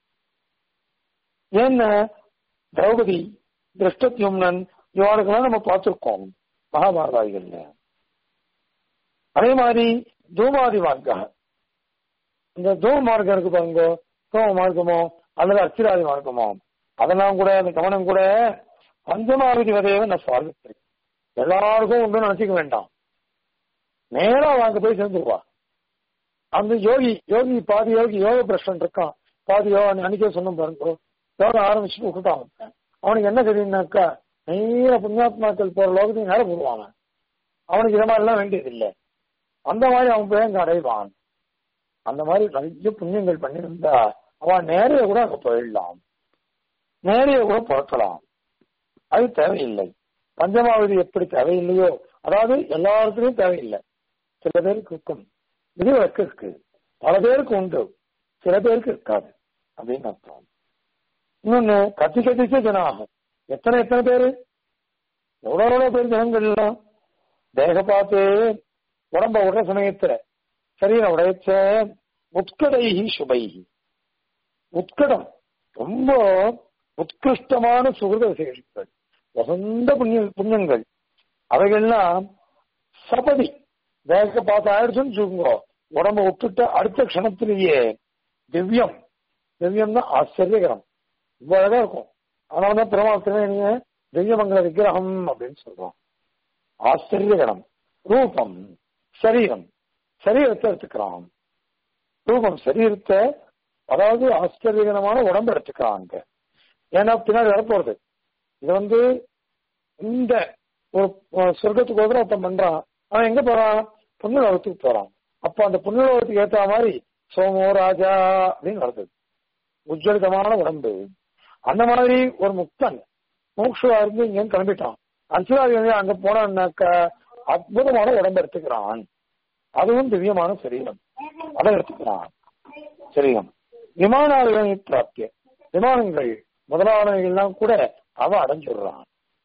ஏன்னா திரௌபதி திருஷ்டத்யும்னன் இவனுக்கெல்லாம் நம்ம பார்த்திருக்கோம் மகாபாரதாதிகள்ல அதே மாதிரி தூமாதி மார்க்கம் இந்த தூம மார்க்கம் இருக்கு பாருங்க தூம மார்க்கமோ அல்லது அச்சிராதி மார்க்கமோ அதெல்லாம் கூட அந்த கவனம் கூட பஞ்சமாவதி வதையை நான் சுவாரஸ்யம் எல்லாருக்கும் ஒன்றும் நினைச்சுக்க வேண்டாம் நேரா வாங்க போய் சேர்ந்துருவா அந்த யோகி யோகி பாதி யோகி யோக பிரஷன் இருக்கான் பாதி யோகா அன்னைக்கே சொன்ன பாருங்க யோகா ஆரம்பிச்சுட்டு விட்டுட்டான் அவன். அவனுக்கு என்ன தெரியும்னாக்கா நேர புண்ணியாத்மாக்கள் போற லோகத்தையும் நேரம் போடுவாங்க அவனுக்கு இதை மாதிரிலாம் வேண்டியது இல்லை அந்த மாதிரி அவன் போய் அங்க அடைவான் அந்த மாதிரி நிறைய புண்ணியங்கள் பண்ணியிருந்தா அவன் நேரைய கூட அங்க போயிடலாம் நேரைய கூட பிறக்கலாம் அது தேவையில்லை பஞ்சமாவதி எப்படி தேவையில்லையோ அதாவது எல்லாருக்குமே தேவையில்லை சில பேருக்கு இருக்கும் விதிவிலக்கு இருக்கு பல பேருக்கு உண்டு சில பேருக்கு இருக்காது அப்படின்னு அர்த்தம் இன்னொன்னு கத்தி கத்திச்சே ஜனம் ஆகும் எத்தனை எத்தனை பேரு எவ்வளவு எவ்வளவு பேர் ஜனங்கள்லாம் தேக பார்த்து உடம்ப விடுற சமயத்துல சரீரம் உடைச்ச உட்கடைகி சுபைகி உட்கடம் ரொம்ப உத்கிருஷ்டமான சுகிருத விசேஷங்கள் வசந்த புண்ணிய புண்ணியங்கள் அவைகள்லாம் சபதி வேக பார்த்து ஆயிடுச்சுன்னு சொல்லுங்க உடம்ப விட்டுட்டு அடுத்த க்ஷணத்திலேயே திவ்யம் திவ்யம்னா ஆச்சரியகரம் ரொம்ப அழகா இருக்கும் அதனாலதான் பெருமாள் திருநீங்க திவ்யமங்கல விக்கிரகம் அப்படின்னு சொல்றோம் ஆச்சரியகரம் ரூபம் சரீரம் சரீரத்தை எடுத்துக்கிறான் ரூபம் சரீரத்தை அதாவது ஆச்சரியகரமான உடம்பு எடுத்துக்கிறாங்க ஏன்னா பின்னாடி வரப்போறது இது வந்து இந்த ஒரு ஒரு சொர்க்கத்துக்கு ஒரு ஒருத்தன் பண்றான் அவன் எங்க போறான் புண்ணியலோகத்துக்கு போறான் அப்ப அந்த புண்ணியலோகத்துக்கு ஏத்த மாதிரி சோமோ ராஜா அப்படின்னு வருது உஜ்வலிதமான உடம்பு அந்த மாதிரி ஒரு முக்தன் மூக்ஷுவா இருந்து இங்க கிளம்பிட்டான் அர்ச்சனாதி வந்து அங்க போனான்னாக்க அற்புதமான உடம்பு எடுத்துக்கிறான் அதுவும் திவ்யமான சரீரம் அதை எடுத்துக்கிறான் சரீரம் விமானாதிகளை பிராப்திய விமானங்கள் முதலானவைகள்லாம் கூட அவ அடைஞ்சிடுறான்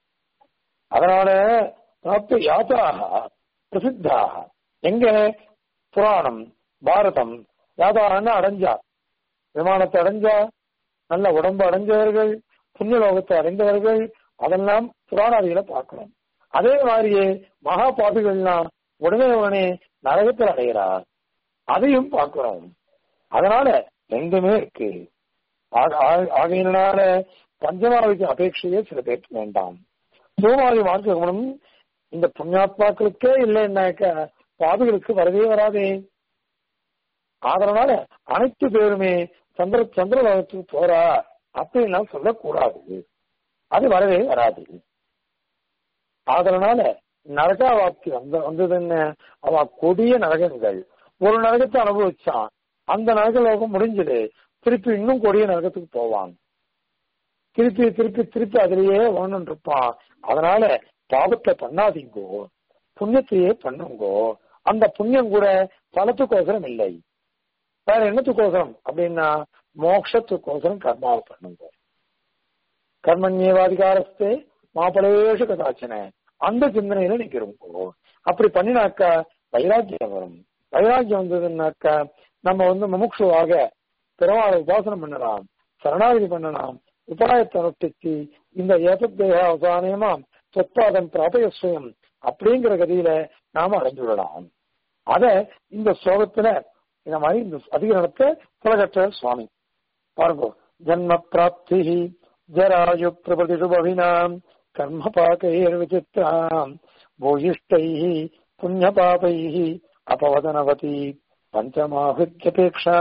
அதனால பிராப்தி யாத்திராக பிரசித்தாக எங்க புராணம் பாரதம் யாதாரன்னு அடைஞ்சா விமானத்தை அடைஞ்சா நல்ல உடம்பு அடைஞ்சவர்கள் புண்ணியலோகத்தை அடைந்தவர்கள் அதெல்லாம் புராணாதிகளை பார்க்கணும் அதே மாதிரியே மகா பாபிகள்லாம் உடனே உடனே நரகத்தில் அடைகிறார் அதையும் பார்க்கிறோம் அதனால ரெண்டுமே இருக்கு ஆக- ஆக- ஆகையினால பஞ்சமாவிக்கு அபேட்சையே சில பேருக்கு வேண்டாம் சோமாதி மார்க்கமும் இந்த புண்ணியாத்மாக்களுக்கே இல்லைன்னாக்க பாவிகளுக்கு வரவே வராதே அதனால அனைத்து பேருமே சந்திர சந்திரலோகத்துக்கு போறா அப்படின்லாம் சொல்லக்கூடாது அது வரவே வராது அதனால நரகாவாப்தி வந்த வந்ததுன்னு அவ கொடிய நரகங்கள் ஒரு நரகத்தை அனுபவிச்சான் அந்த நரகலோகம் முடிஞ்சது திருப்பி இன்னும் கொடிய நரகத்துக்கு போவான் திருப்பி திருப்பி திருப்பி அதிலேயே வாழ்ந்துட்டு இருப்பான் அதனால பாவத்தை பண்ணாதீங்கோ புண்ணியத்தையே பண்ணுங்கோ அந்த புண்ணியம் கூட பலத்துக்கோசரம் இல்லை வேற என்னத்துக்கோசரம் அப்படின்னா மோட்சத்துக்கோசரம் கர்மாவை பண்ணுங்க கர்மண்யவாதிகாரஸ்தே மாப்பளேஷு கதாச்சன அந்த சிந்தனையில நிக்கிறோம் அப்படி பண்ணினாக்கா வைராக்கியம் வரும் வைராக்கியம் வந்ததுன்னாக்கா நம்ம வந்து முமுட்சுவாக பெருமாளை உபாசனம் பண்ணலாம் சரணாகதி பண்ணலாம் உபாயத்தை அனுஷ்டிச்சு இந்த ஏதத்தேக அவசானயமா சொத்தாதம் பிராபயஸ்வயம் அப்படிங்கிற கதியில நாம அடைஞ்சு விடலாம் அத இந்த ஸ்லோகத்துல இந்த மாதிரி இந்த அதிகரணத்தை புலகற்ற சுவாமி பாருங்க ஜன்ம பிராப்தி ஜராயு பிரபதிஷு பவினாம் கர்ம பாகைர் விசித்ராம் பூயிஷ்டை புண்ணிய பாபை அபவதனவதி பஞ்சமாஹித்யபேக்ஷா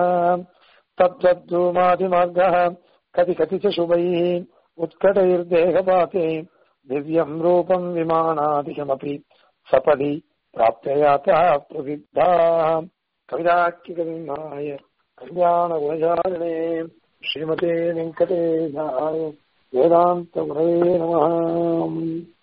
தத்வத்தூமாதிமார்க கதி கதி ச சுபை உத்கடைர்தேகபாதே दिव्यम् रूपम् विमानादिकमपि सपदि प्राप्तयाता प्रसिद्धाः कविदाख्यकविमाय कल्याणगुणजारिणे श्रीमते वेङ्कटेशाय वेदान्तगुरवे नमः